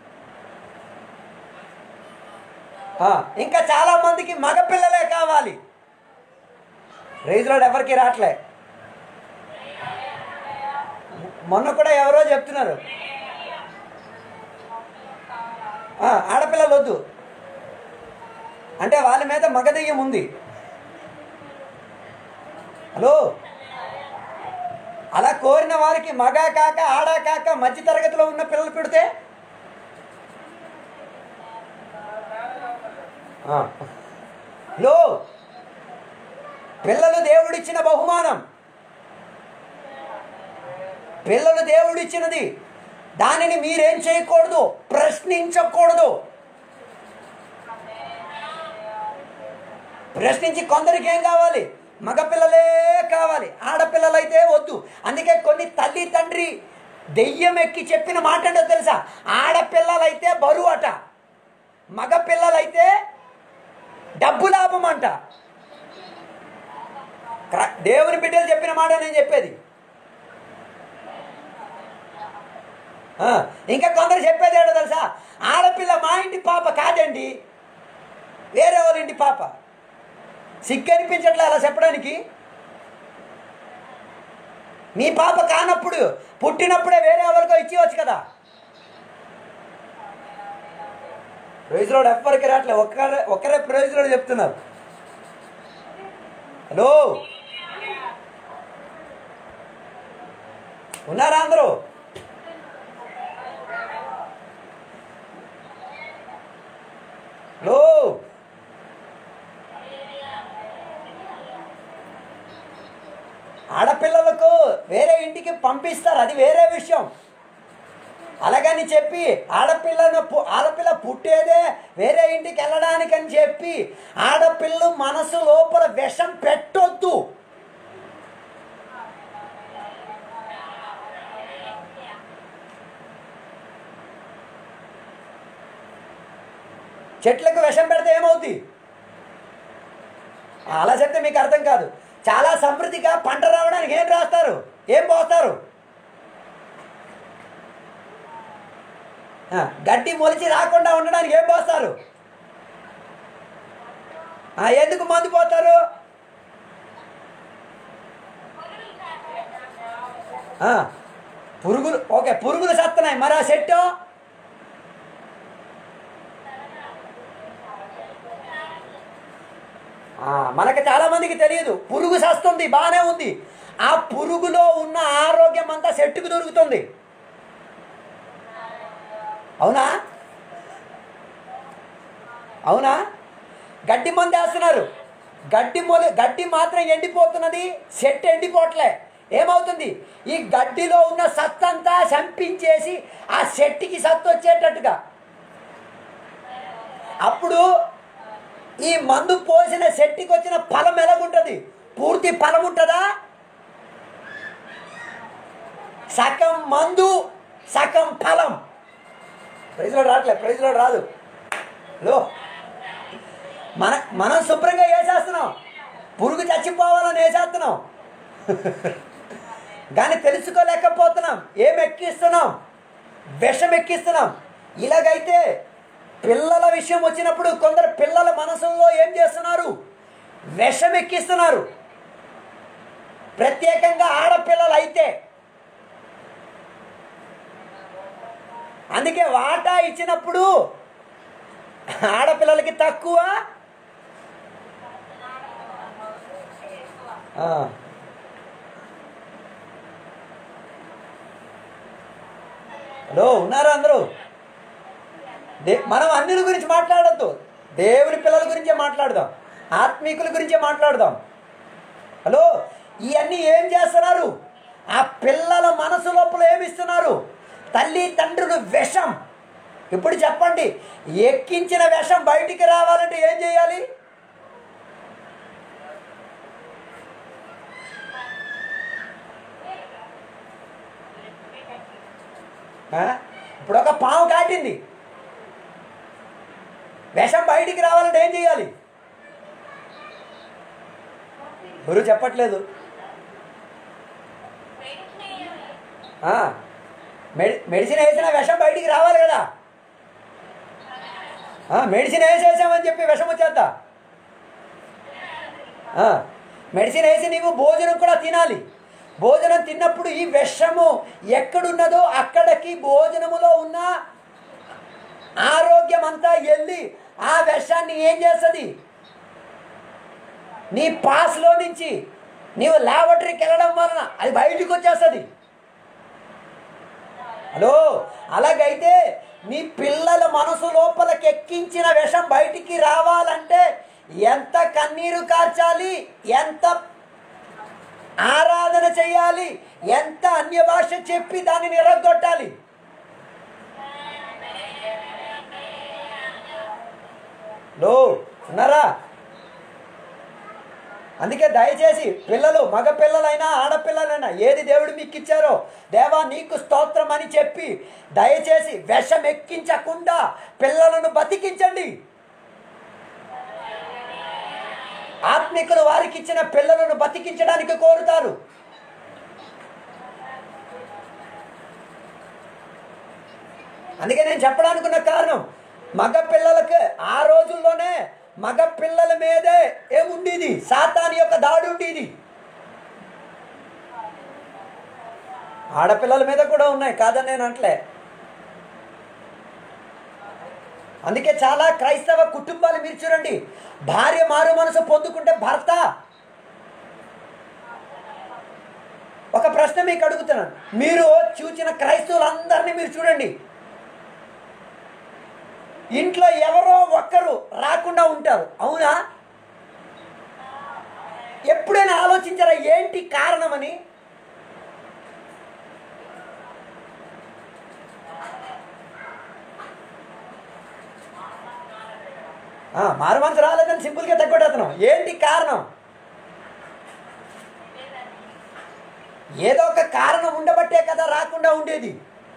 ఆ, ఇంకా చాలా మందికి మగపిల్లలే కావాలి రైతులో ఎవరికి రావట్లే మొన్న కూడా ఎవరో చెప్తున్నారు ఆ, ఆడపిల్లలు వద్దు అంటే వాళ్ళ మీద మగదెయ్యం ఉంది హలో అలా కోరిన వారికి మగ కాక ఆడ కాక మధ్య తరగతిలో ఉన్న పిల్లలు పెడితే ఆ. లో పిల్లలు దేవుడిచ్చిన బహుమానం పిల్లలు దేవుడిచ్చినది దానిని మీరేం చేయకూడదు ప్రశ్నించకూడదు ప్రశ్నించి కొందరికి ఏం కావాలి మగపిల్లలే కావాలి ఆడపిల్లలైతే వద్దు అందుకే కొన్ని తల్లి తండ్రి దెయ్యం ఎక్కి చెప్పిన మాట ఏంటో తెలుసా ఆడపిల్లలైతే బరువు అట మగపిల్లలైతే డబ్బు లాభం అంట క్ర- దేవుని బిడ్డలు చెప్పిన మాట నేను చెప్పేది ఆ, ఇంకా కొందరు చెప్పేది ఏంటో తెలుసా ఆడపిల్ల మా ఇంటి పాప కాదండి వేరే వాళ్ళ ఇంటి పాప సిగ్గు అనిపించట్లే అలా చెప్పడానికి మీ పాప కానప్పుడు పుట్టినప్పుడే వేరే ఎవరికో ఇచ్చేవచ్చు కదా ప్రైజ్ రోడ్ ఎవ్వరికి రావట్లే ఒక్కరే ఒక్కరే ప్రైజ్ రోడ్ చెప్తున్నారు హలో ఉన్నారా అందరూ హలో ఆడపిల్లలకు వేరే ఇంటికి పంపిస్తారు అది వేరే విషయం అలాగని చెప్పి ఆడపిల్లను పు- ఆడపిల్ల పుట్టేదే వేరే ఇంటికి వెళ్ళడానికని చెప్పి ఆడపిల్ల మనసు లోపల విషం పెట్టొద్దు చెట్లకు విషం పెడితే ఏమవుద్ది అలా చెప్తే మీకు అర్థం కాదు చాలా సమృద్ధిగా పంట రావడానికి ఏం రాస్తారు ఏం పోస్తారు ఆ, గడ్డి మొలిచి రాకుండా ఉండడానికి ఏం పోస్తారు ఆ, ఎందుకు మందు పోతారు ఆ, పురుగులు ఓకే పురుగులు సస్తున్నాయి మరి ఆ చెట్టు ఆ, మనకి చాలా మందికి తెలియదు పురుగు సస్తుంది బాగానే ఉంది ఆ పురుగులో ఉన్న ఆరోగ్యం అంతా చెట్టుకు దొరుకుతుంది అవునా అవునా గడ్డి మంది వేస్తున్నారు గడ్డి మొల గడ్డి మాత్రం ఎండిపోతున్నది చెట్టు ఎండిపోవట్లే ఏమవుతుంది ఈ గడ్డిలో ఉన్న సత్తంతా చంపించేసి ఆ చెట్టుకి సత్తు వచ్చేటట్టుగా అప్పుడు ఈ మందు పోసిన చెట్టుకి వచ్చిన ఫలం ఎలాగుంటుంది పూర్తి ఫలం ఉంటుందా సగం మందు సగం ఫలం ప్రైజ్లో రావట్లే ప్రైజ్లో రాదు హలో మన మనం శుభ్రంగా వేసేస్తున్నాం పురుగు చచ్చిపోవాలని వేసేస్తున్నాం కానీ తెలుసుకోలేకపోతున్నాం ఏం ఎక్కిస్తున్నాం విషం ఎక్కిస్తున్నాం ఇలాగైతే పిల్లల విషయం వచ్చినప్పుడు కొందరు పిల్లల మనసుల్లో ఏం చేస్తున్నారు విషం ఎక్కిస్తున్నారు ప్రత్యేకంగా ఆడపిల్లలు అయితే అందుకే వాటా ఇచ్చినప్పుడు ఆడపిల్లలకి తక్కువ ఆ. హలో ఉన్నారా అందరూ దే మనం అన్నిల గురించి మాట్లాడద్దు దేవుని పిల్లల గురించే మాట్లాడదాం ఆత్మీకుల గురించే మాట్లాడదాం హలో ఇవన్నీ ఏం చేస్తున్నారు ఆ పిల్లల మనసు లోపల ఏమిస్తున్నారు తల్లి తండ్రులు విషం ఇప్పుడు చెప్పండి ఎక్కించిన విషం బయటికి రావాలంటే ఏం చేయాలి ఆ? ఇప్పుడు ఒక పాము కాటింది విషం బయటికి రావాలంటే ఏం చేయాలి గురువు చెప్పట్లేదు ఆ, మెడి మెడిసిన్ వేసిన విషం బయటికి రావాలి కదా ఆ, మెడిసిన్ వేసేసామని చెప్పి విషం వచ్చేద్దా ఆ, మెడిసిన్ వేసి నీవు భోజనం కూడా తినాలి భోజనం తిన్నప్పుడు ఈ విషము ఎక్కడున్నదో అక్కడికి భోజనములో ఉన్న ఆరోగ్యం అంతా వెళ్ళి ఆ విషాన్ని ఏం చేస్తుంది నీ పాస్లో నుంచి నీవు లాబొటరీకి వెళ్ళడం వలన అది బయటికి వచ్చేస్తుంది హలో అలాగైతే నీ పిల్లల మనసు లోపలికి ఎక్కించిన విషం బయటికి రావాలంటే ఎంత కన్నీరు కార్చాలి ఎంత ఆరాధన చేయాలి ఎంత అన్య భాష చెప్పి దాన్ని నిరగొట్టాలి లో ఉన్నారా అందుకే దయచేసి పిల్లలు మగ పిల్లలైనా ఆడపిల్లలైనా ఏది దేవుడు మీకు ఇచ్చారో దేవా నీకు స్తోత్రం అని చెప్పి దయచేసి విషం ఎక్కించకుండా పిల్లలను బతికించండి ఆత్మికులు వారికి ఇచ్చిన పిల్లలను బతికించడానికి కోరుతారు అందుకే నేను చెప్పడానుకున్న కారణం మగ పిల్లలకి ఆ రోజుల్లోనే మగ పిల్లల మీదే ఏముండేది సాతాని యొక్క దాడి ఉండేది ఆడపిల్లల మీద కూడా ఉన్నాయి కాదని నేను అంటలే అందుకే చాలా క్రైస్తవ కుటుంబాలు మీరు చూడండి భార్య మారు మనసు పొందుకుంటే భర్త ఒక ప్రశ్న మీకు అడుగుతున్నాను మీరు చూచిన క్రైస్తవులందరినీ మీరు చూడండి ఇంట్లో ఎవరో ఒక్కరు రాకుండా ఉంటారు అవునా ఎప్పుడైనా ఆలోచించారా ఏంటి కారణమని ఆ, మారు మనసు రాలేదని సింపుల్గా తగ్గొట్టేస్తున్నాం ఏంటి కారణం ఏదో ఒక కారణం ఉండబట్టే కదా రాకుండా ఉండేది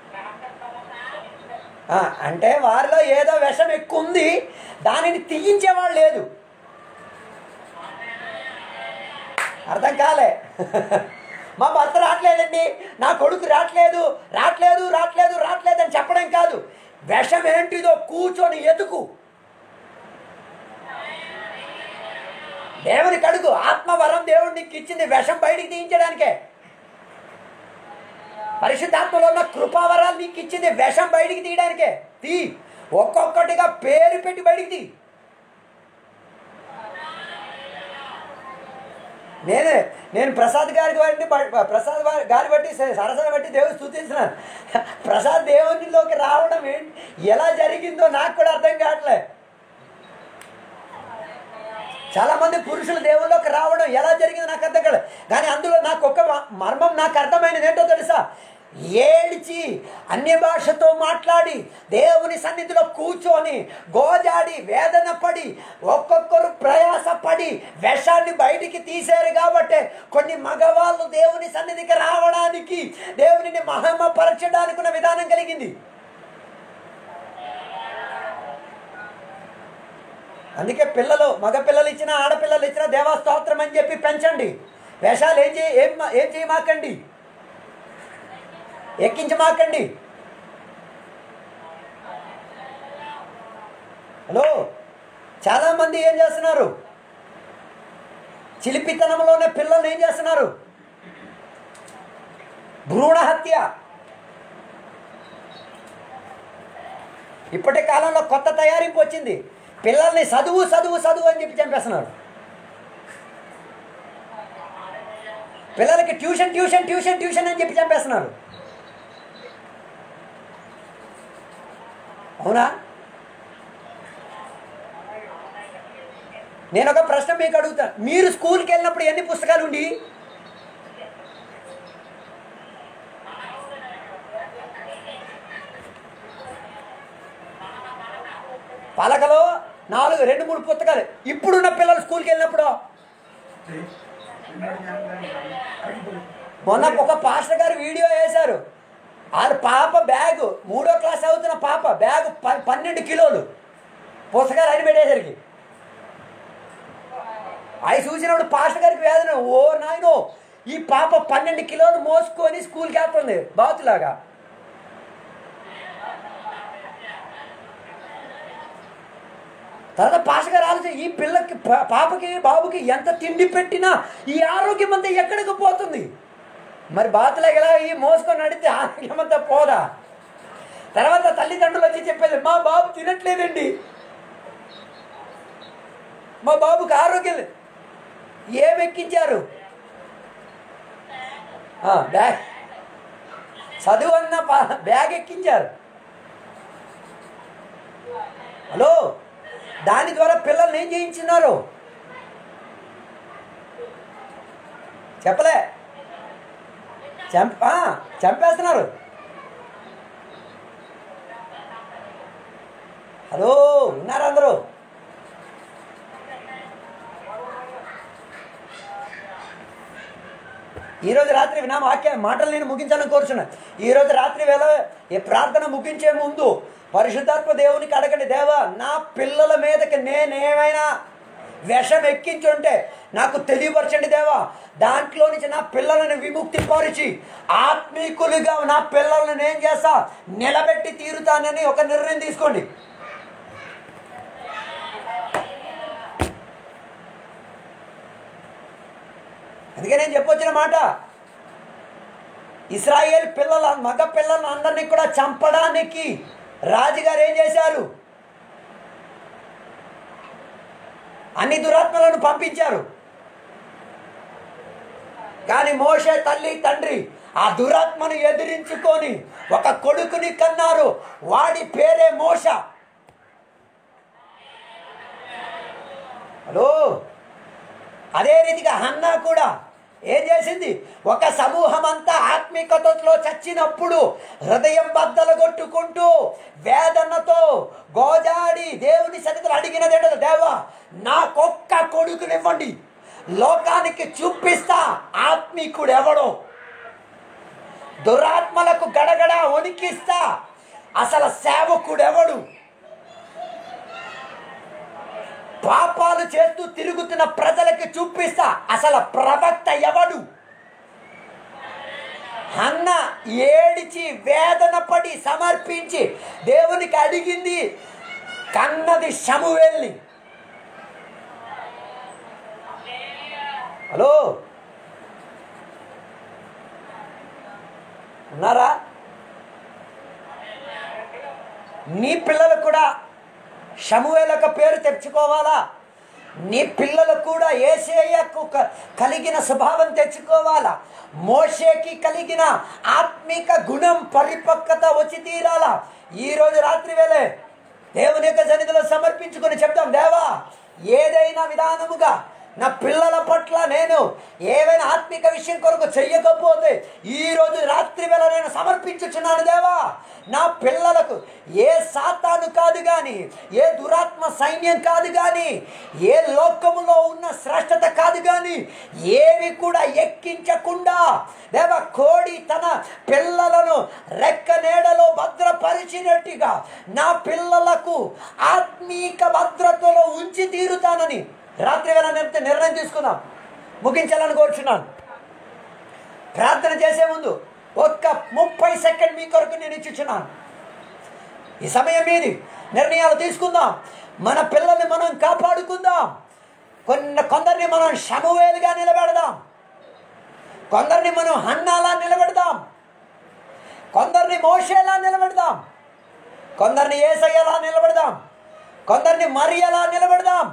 ఆ, అంటే వారిలో ఏదో విషం ఎక్కువ ఉంది దానిని తీయించేవాళ్ళు లేదు అర్థం కాలే మా భర్త రావట్లేదండి నా కొడుకు రావట్లేదు రావట్లేదు రావట్లేదు రావట్లేదు అని చెప్పడం కాదు విషం ఏంటిదో కూర్చొని ఎతుకు దేవుని కడుగు ఆత్మవరం దేవుడు నీకు ఇచ్చింది విషం బయటికి తీయించడానికే పరిశుద్ధాత్మలో ఉన్న కృపావరాలు నీకు ఇచ్చింది విషం బయటికి తీయడానికే తీ ఒక్కొక్కటిగా పేరు పెట్టి బయటికి తీ నేనే నేను ప్రసాద్ గారికి బట్టి బ- ప్రసాద్ వారి- గారి బట్టి స- సరసన బట్టి దేవుడు స్థుతించినాను ప్రసాద్ దేవునిలోకి రావడం ఏంటి ఎలా జరిగిందో నాకు కూడా అర్థం కావట్లే చాలా మంది పురుషులు దేవుళ్ళలోకి రావడం ఎలా జరిగిందో నాకు అర్థం కాలేదు కానీ అందులో నాకు ఒక మ- మర్మం నాకు అర్థమైనది ఏంటో తెలుసా ఏడ్చి అన్య భాషతో మాట్లాడి దేవుని సన్నిధిలో కూర్చొని గోజాడి వేదన పడి ఒక్కొక్కరు ప్రయాసపడి విషాన్ని బయటికి తీశారు కాబట్టి కొన్ని మగవాళ్ళు దేవుని సన్నిధికి రావడానికి దేవునిని మహిమపరచడానికి ఉన్న విధానం కలిగింది అందుకే పిల్లలు మగ పిల్లలు ఇచ్చిన ఆడపిల్లలు ఇచ్చిన దేవా స్తోత్రం అని చెప్పి పెంచండి వేషాలు ఏం చేయ ఏం మా- ఏం చేయమాకండి ఎక్కించమాకండి హలో చాలామంది ఏం చేస్తున్నారు చిలిపితనంలోనే పిల్లల్ని ఏం చేస్తున్నారు భ్రూణ హత్య ఇప్పటి కాలంలో కొత్త తయారింపు వచ్చింది పిల్లల్ని చదువు చదువు చదువు అని చెప్పి చంపేస్తున్నారు పిల్లలకి ట్యూషన్ ట్యూషన్ ట్యూషన్ ట్యూషన్ అని చెప్పి చంపేస్తున్నారు అవునా నేను ఒక ప్రశ్న మీకు అడుగుతాను మీరు స్కూల్కి వెళ్ళినప్పుడు ఎన్ని పుస్తకాలు ఉండి పలకలో నాలుగు రెండు మూడు పుస్తకాలు ఇప్పుడున్న పిల్లలు స్కూల్కి వెళ్ళినప్పుడు మొన్న ఒక పాస్టర్ గారు వీడియో వేశారు వాళ్ళ పాప బ్యాగ్ మూడో క్లాస్ అవుతున్న పాప బ్యాగ్ ప పన్నెండు కిలోలు పుస్తకాలు అని పెట్టేసరికి అవి చూసినప్పుడు పాస్టర్ గారికి వేదన ఓ నాయనో ఈ పాప పన్నెండు కిలోలు మోసుకొని స్కూల్కి వెళ్తుంది బాతులాగా తర్వాత పాస్టర్ గారు ఆలోచన ఈ పిల్లకి పా- పాపకి బాబుకి ఎంత తిండి పెట్టినా ఈ ఆరోగ్యం అంతా ఎక్కడికి పోతుంది మరి బాతులాగా ఎలా ఈ మోసుకొని నడితే ఆరోగ్యం అంతా పోదా తర్వాత తల్లిదండ్రులు వచ్చి చెప్పేది మా బాబు తినట్లేదండి మా బాబుకి ఆరోగ్యం లేదు." ఏం ఎక్కించారు ఆ, బ్యాగ్ చదువు అన్న పా- బ్యాగ్ ఎక్కించారు హలో దాని ద్వారా పిల్లల్ని ఏం చేయించున్నారు చెప్పలే చంప ఆ, చంపేస్తున్నారు హలో ఉన్నారు అందరూ ఈరోజు రాత్రి నా వాక్య మాటలు నేను ముగించాలని కోరుచున్నా ఈరోజు రాత్రి వేళ ఈ ప్రార్థన ముగించే ముందు పరిశుద్ధాత్మ దేవునికి అడగండి దేవా నా పిల్లల మీదకి నేనేమైనా విషం ఎక్కించుంటే నాకు తెలియపరచండి దేవా దాంట్లో నుంచి నా పిల్లలను విముక్తి పరిచి ఆత్మీకులుగా నా పిల్లలను నేను చేస్తా నిలబెట్టి తీరుతానని ఒక నిర్ణయం తీసుకోండి అందుకే నేను చెప్పొచ్చిన మాట ఇస్రాయేల్ పిల్లల మగ పిల్లలను అందరినీ కూడా చంపడానికి రాజుగారు ఏం చేశారు అన్ని దురాత్మలను పంపించారు కానీ మోషే తల్లి తండ్రి ఆ దురాత్మను ఎదిరించుకొని ఒక కొడుకుని కన్నారు వాడి పేరే మోష హలో అదే రీతిగా హన్నా కూడా ఏం చేసింది ఒక సమూహం అంతా ఆత్మీకతలో చచ్చినప్పుడు హృదయం బద్దలు కొట్టుకుంటూ వేదనతో గోజాడి దేవుని సన్నిధిలో అడిగినదేంటో దేవా నాకొక్క కొడుకునివ్వండి లోకానికి చూపిస్తా ఆత్మీకుడు ఎవడో దురాత్మలకు గడగడ వణికిస్తా అసలు సేవకుడు ఎవడు పాపాలు చేస్తూ తిరుగుతున్న ప్రజలకి చూపిస్తా అసలు ప్రవక్త ఎవడు అన్న ఏడిచి వేదన పడి సమర్పించి దేవునికి అడిగింది కన్నది శమువేల్ని హలో ఉన్నారా నీ పిల్లలు కూడా షమువేలకు పేరు తెచ్చుకోవాలా నీ పిల్లలు కూడా ఏసేయకు క- కలిగిన స్వభావం తెచ్చుకోవాలా మోషేకి కలిగిన ఆత్మిక గుణం పరిపక్వత వచ్చి తీరాలా ఈ రోజు రాత్రి వేళే దేవుని యొక్క సన్నిధిలో సమర్పించుకొని చెప్తాం దేవా ఏదైనా విధానముగా నా పిల్లల పట్ల నేను ఏవైనా ఆత్మిక విషయం కొరకు చెయ్యకపోతే ఈ రోజు రాత్రి వేళ నేను సమర్పించుచున్నాను దేవా నా పిల్లలకు ఏ సాతాను కాదు కానీ ఏ దురాత్మ సైన్యం కాదు కానీ ఏ లోకములో ఉన్న శ్రేష్టత కాదు కానీ ఏవి కూడా ఎక్కించకుండా దేవ కోడి తన పిల్లలను రెక్క నీడలో భద్రపరిచినట్టుగా నా పిల్లలకు ఆత్మీక భద్రతలో ఉంచి తీరుతానని రాత్రి వేళ నేను నిర్ణయం తీసుకుందాం ముగించాలని కోరుచున్నాను ప్రార్థన చేసే ముందు ఒక్క ముప్పై సెకండ్ మీ కొరకు నేను ఇచ్చుచున్నాను ఈ సమయం మీది నిర్ణయాలు తీసుకుందాం మన పిల్లల్ని మనం కాపాడుకుందాం కొన్ని కొందరిని మనం శమువేలుగా నిలబెడదాం కొందరిని మనం హన్నాలా నిలబెడదాం కొందరిని మోషేలా నిలబెడదాం కొందరిని ఏసయ్యలా నిలబెడదాం కొందరిని మరియలా నిలబెడదాం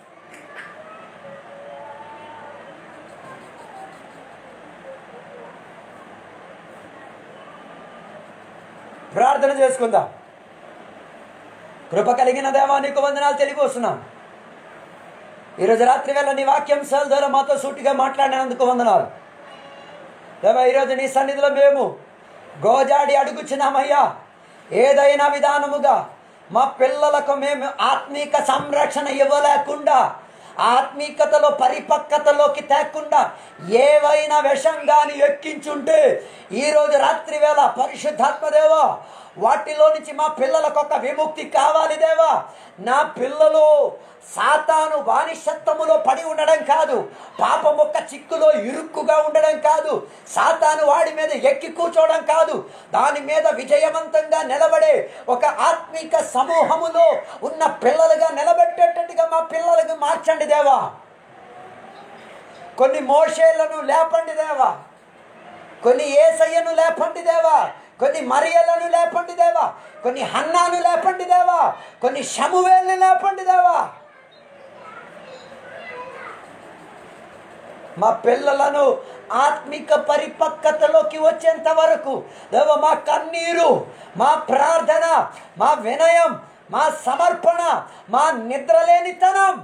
ప్రార్థన చేసుకుందాం కృప కలిగిన దేవా నీకు వందనాలు తెలియవస్తున్నాం ఈరోజు రాత్రి వేళ నీ వాక్యాంశాల ద్వారా మాతో సూటిగా మాట్లాడినందుకు వందనాలు దేవా ఈరోజు నీ సన్నిధిలో మేము గోజాడి అడుగుచున్నామయ్యా ఏదైనా విధానముగా మా పిల్లలకు మేము ఆత్మీక సంరక్షణ ఇవ్వలేకుండా ఆత్మీకతలో పరిపక్వతలోకి తేకుండా ఏవైనా విషం గాని ఎక్కించుంటే ఈరోజు రాత్రి వేళ పరిశుద్ధాత్మదేవా వాటిలో నుంచి మా పిల్లలకు ఒక విముక్తి కావాలి దేవా నా పిల్లలు సాతాను బానిసత్వములో పడి ఉండడం కాదు పాపం ఒక్క చిక్కులో ఇరుక్కుగా ఉండడం కాదు సాతాను వాడి మీద ఎక్కి కూర్చోవడం కాదు దాని మీద విజయవంతంగా నిలబడే ఒక ఆత్మిక సమూహములో ఉన్న పిల్లలుగా నిలబెట్టేటట్టుగా మా పిల్లలకు మార్చండి దేవా కొన్ని మోషేలను లేపండి దేవా కొన్ని ఏసయ్యను లేపండి దేవా కొన్ని మరియలను లేపండి దేవా కొన్ని హన్నాను లేపండి దేవా కొన్ని షమువేల్ని లేపండి దేవా మా పిల్లలను ఆత్మిక పరిపక్వతలోకి వచ్చేంత వరకు దేవ మా కన్నీరు మా ప్రార్థన మా వినయం మా సమర్పణ మా నిద్రలేనితనం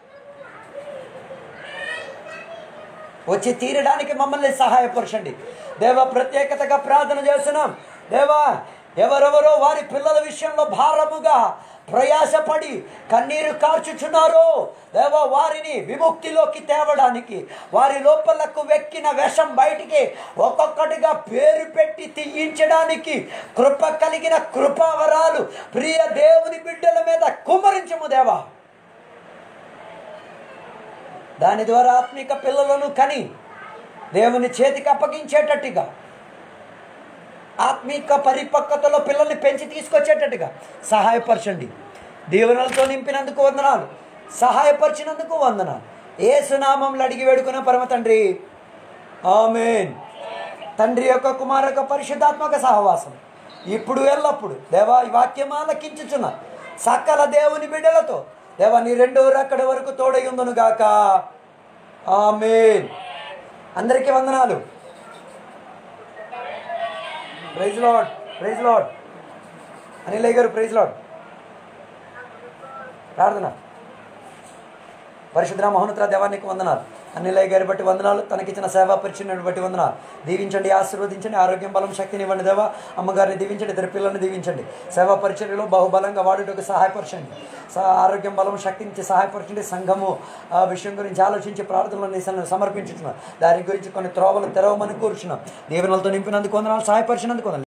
వచ్చి తీరడానికి మమ్మల్ని సహాయపరచండి దేవ ప్రత్యేకతగా ప్రార్థన చేస్తున్నాం దేవా ఎవరెవరో వారి పిల్లల విషయంలో భారముగా ప్రయాసపడి కన్నీరు కార్చుచున్నారో దేవ వారిని విముక్తిలోకి తేవడానికి వారి లోపలకు వెక్కిన విషం బయటికి ఒక్కొక్కటిగా పేరు పెట్టి తీయించడానికి కృప కలిగిన కృపావరాలు ప్రియ దేవుని బిడ్డల మీద కుమరించము దేవా దాని ద్వారా ఆత్మిక పిల్లలను కని దేవుని చేతికి అప్పగించేటట్టుగా ఆత్మిక పరిపక్వతలో పిల్లల్ని పెంచి తీసుకొచ్చేటట్టుగా సహాయపరచండి దీవెనలతో నింపినందుకు వందనాలు సహాయపరిచినందుకు వందనాలు ఏ సునామంలో అడిగి వేడుకున్న పరమ తండ్రి ఆమెన్ తండ్రి యొక్క కుమార యొక్క పరిశుద్ధాత్మక సహవాసం ఇప్పుడు ఎల్లప్పుడు దేవా ఈ వాక్యం ఆలకించుచున్న సకల దేవుని బిడ్డలతో దేవా నీ రెండో రక్కడి వరకు తోడై ఉందను గాక ఆమెన్ అందరికీ వందనాలు praise lord praise lord Anilayya గారు ప్రైజ్ లాడ్ ప్రార్థన పరిశుద్ర మహోన్నత దేవానికి వందనాలు అన్నిలయ్య గారి బట్టి వందనాలు తనకిచ్చిన సేవా పరిచయం బట్టి వందనాలు దీవించండి ఆశీర్వదించండి ఆరోగ్యం బలం శక్తిని ఇవ్వండి దేవా అమ్మగారిని దీవించండి ఇద్దరు పిల్లల్ని దీవించండి సేవా పరిచర్యలో బహుబలంగా వాడుటకు సహాయపరచండి స- ఆరోగ్యం బలం శక్తించి సహాయపరచండి సంఘము ఆ విషయం గురించి ఆలోచించి ప్రార్థనలు నిశలను సమర్పించుతున్నాం దాని గురించి కొన్ని త్రోవలు తెరవమని కూర్చున్నాం దీవెనలతో నింపినందుకు వందనాలు సహాయపరిచినందుకు వందనాలు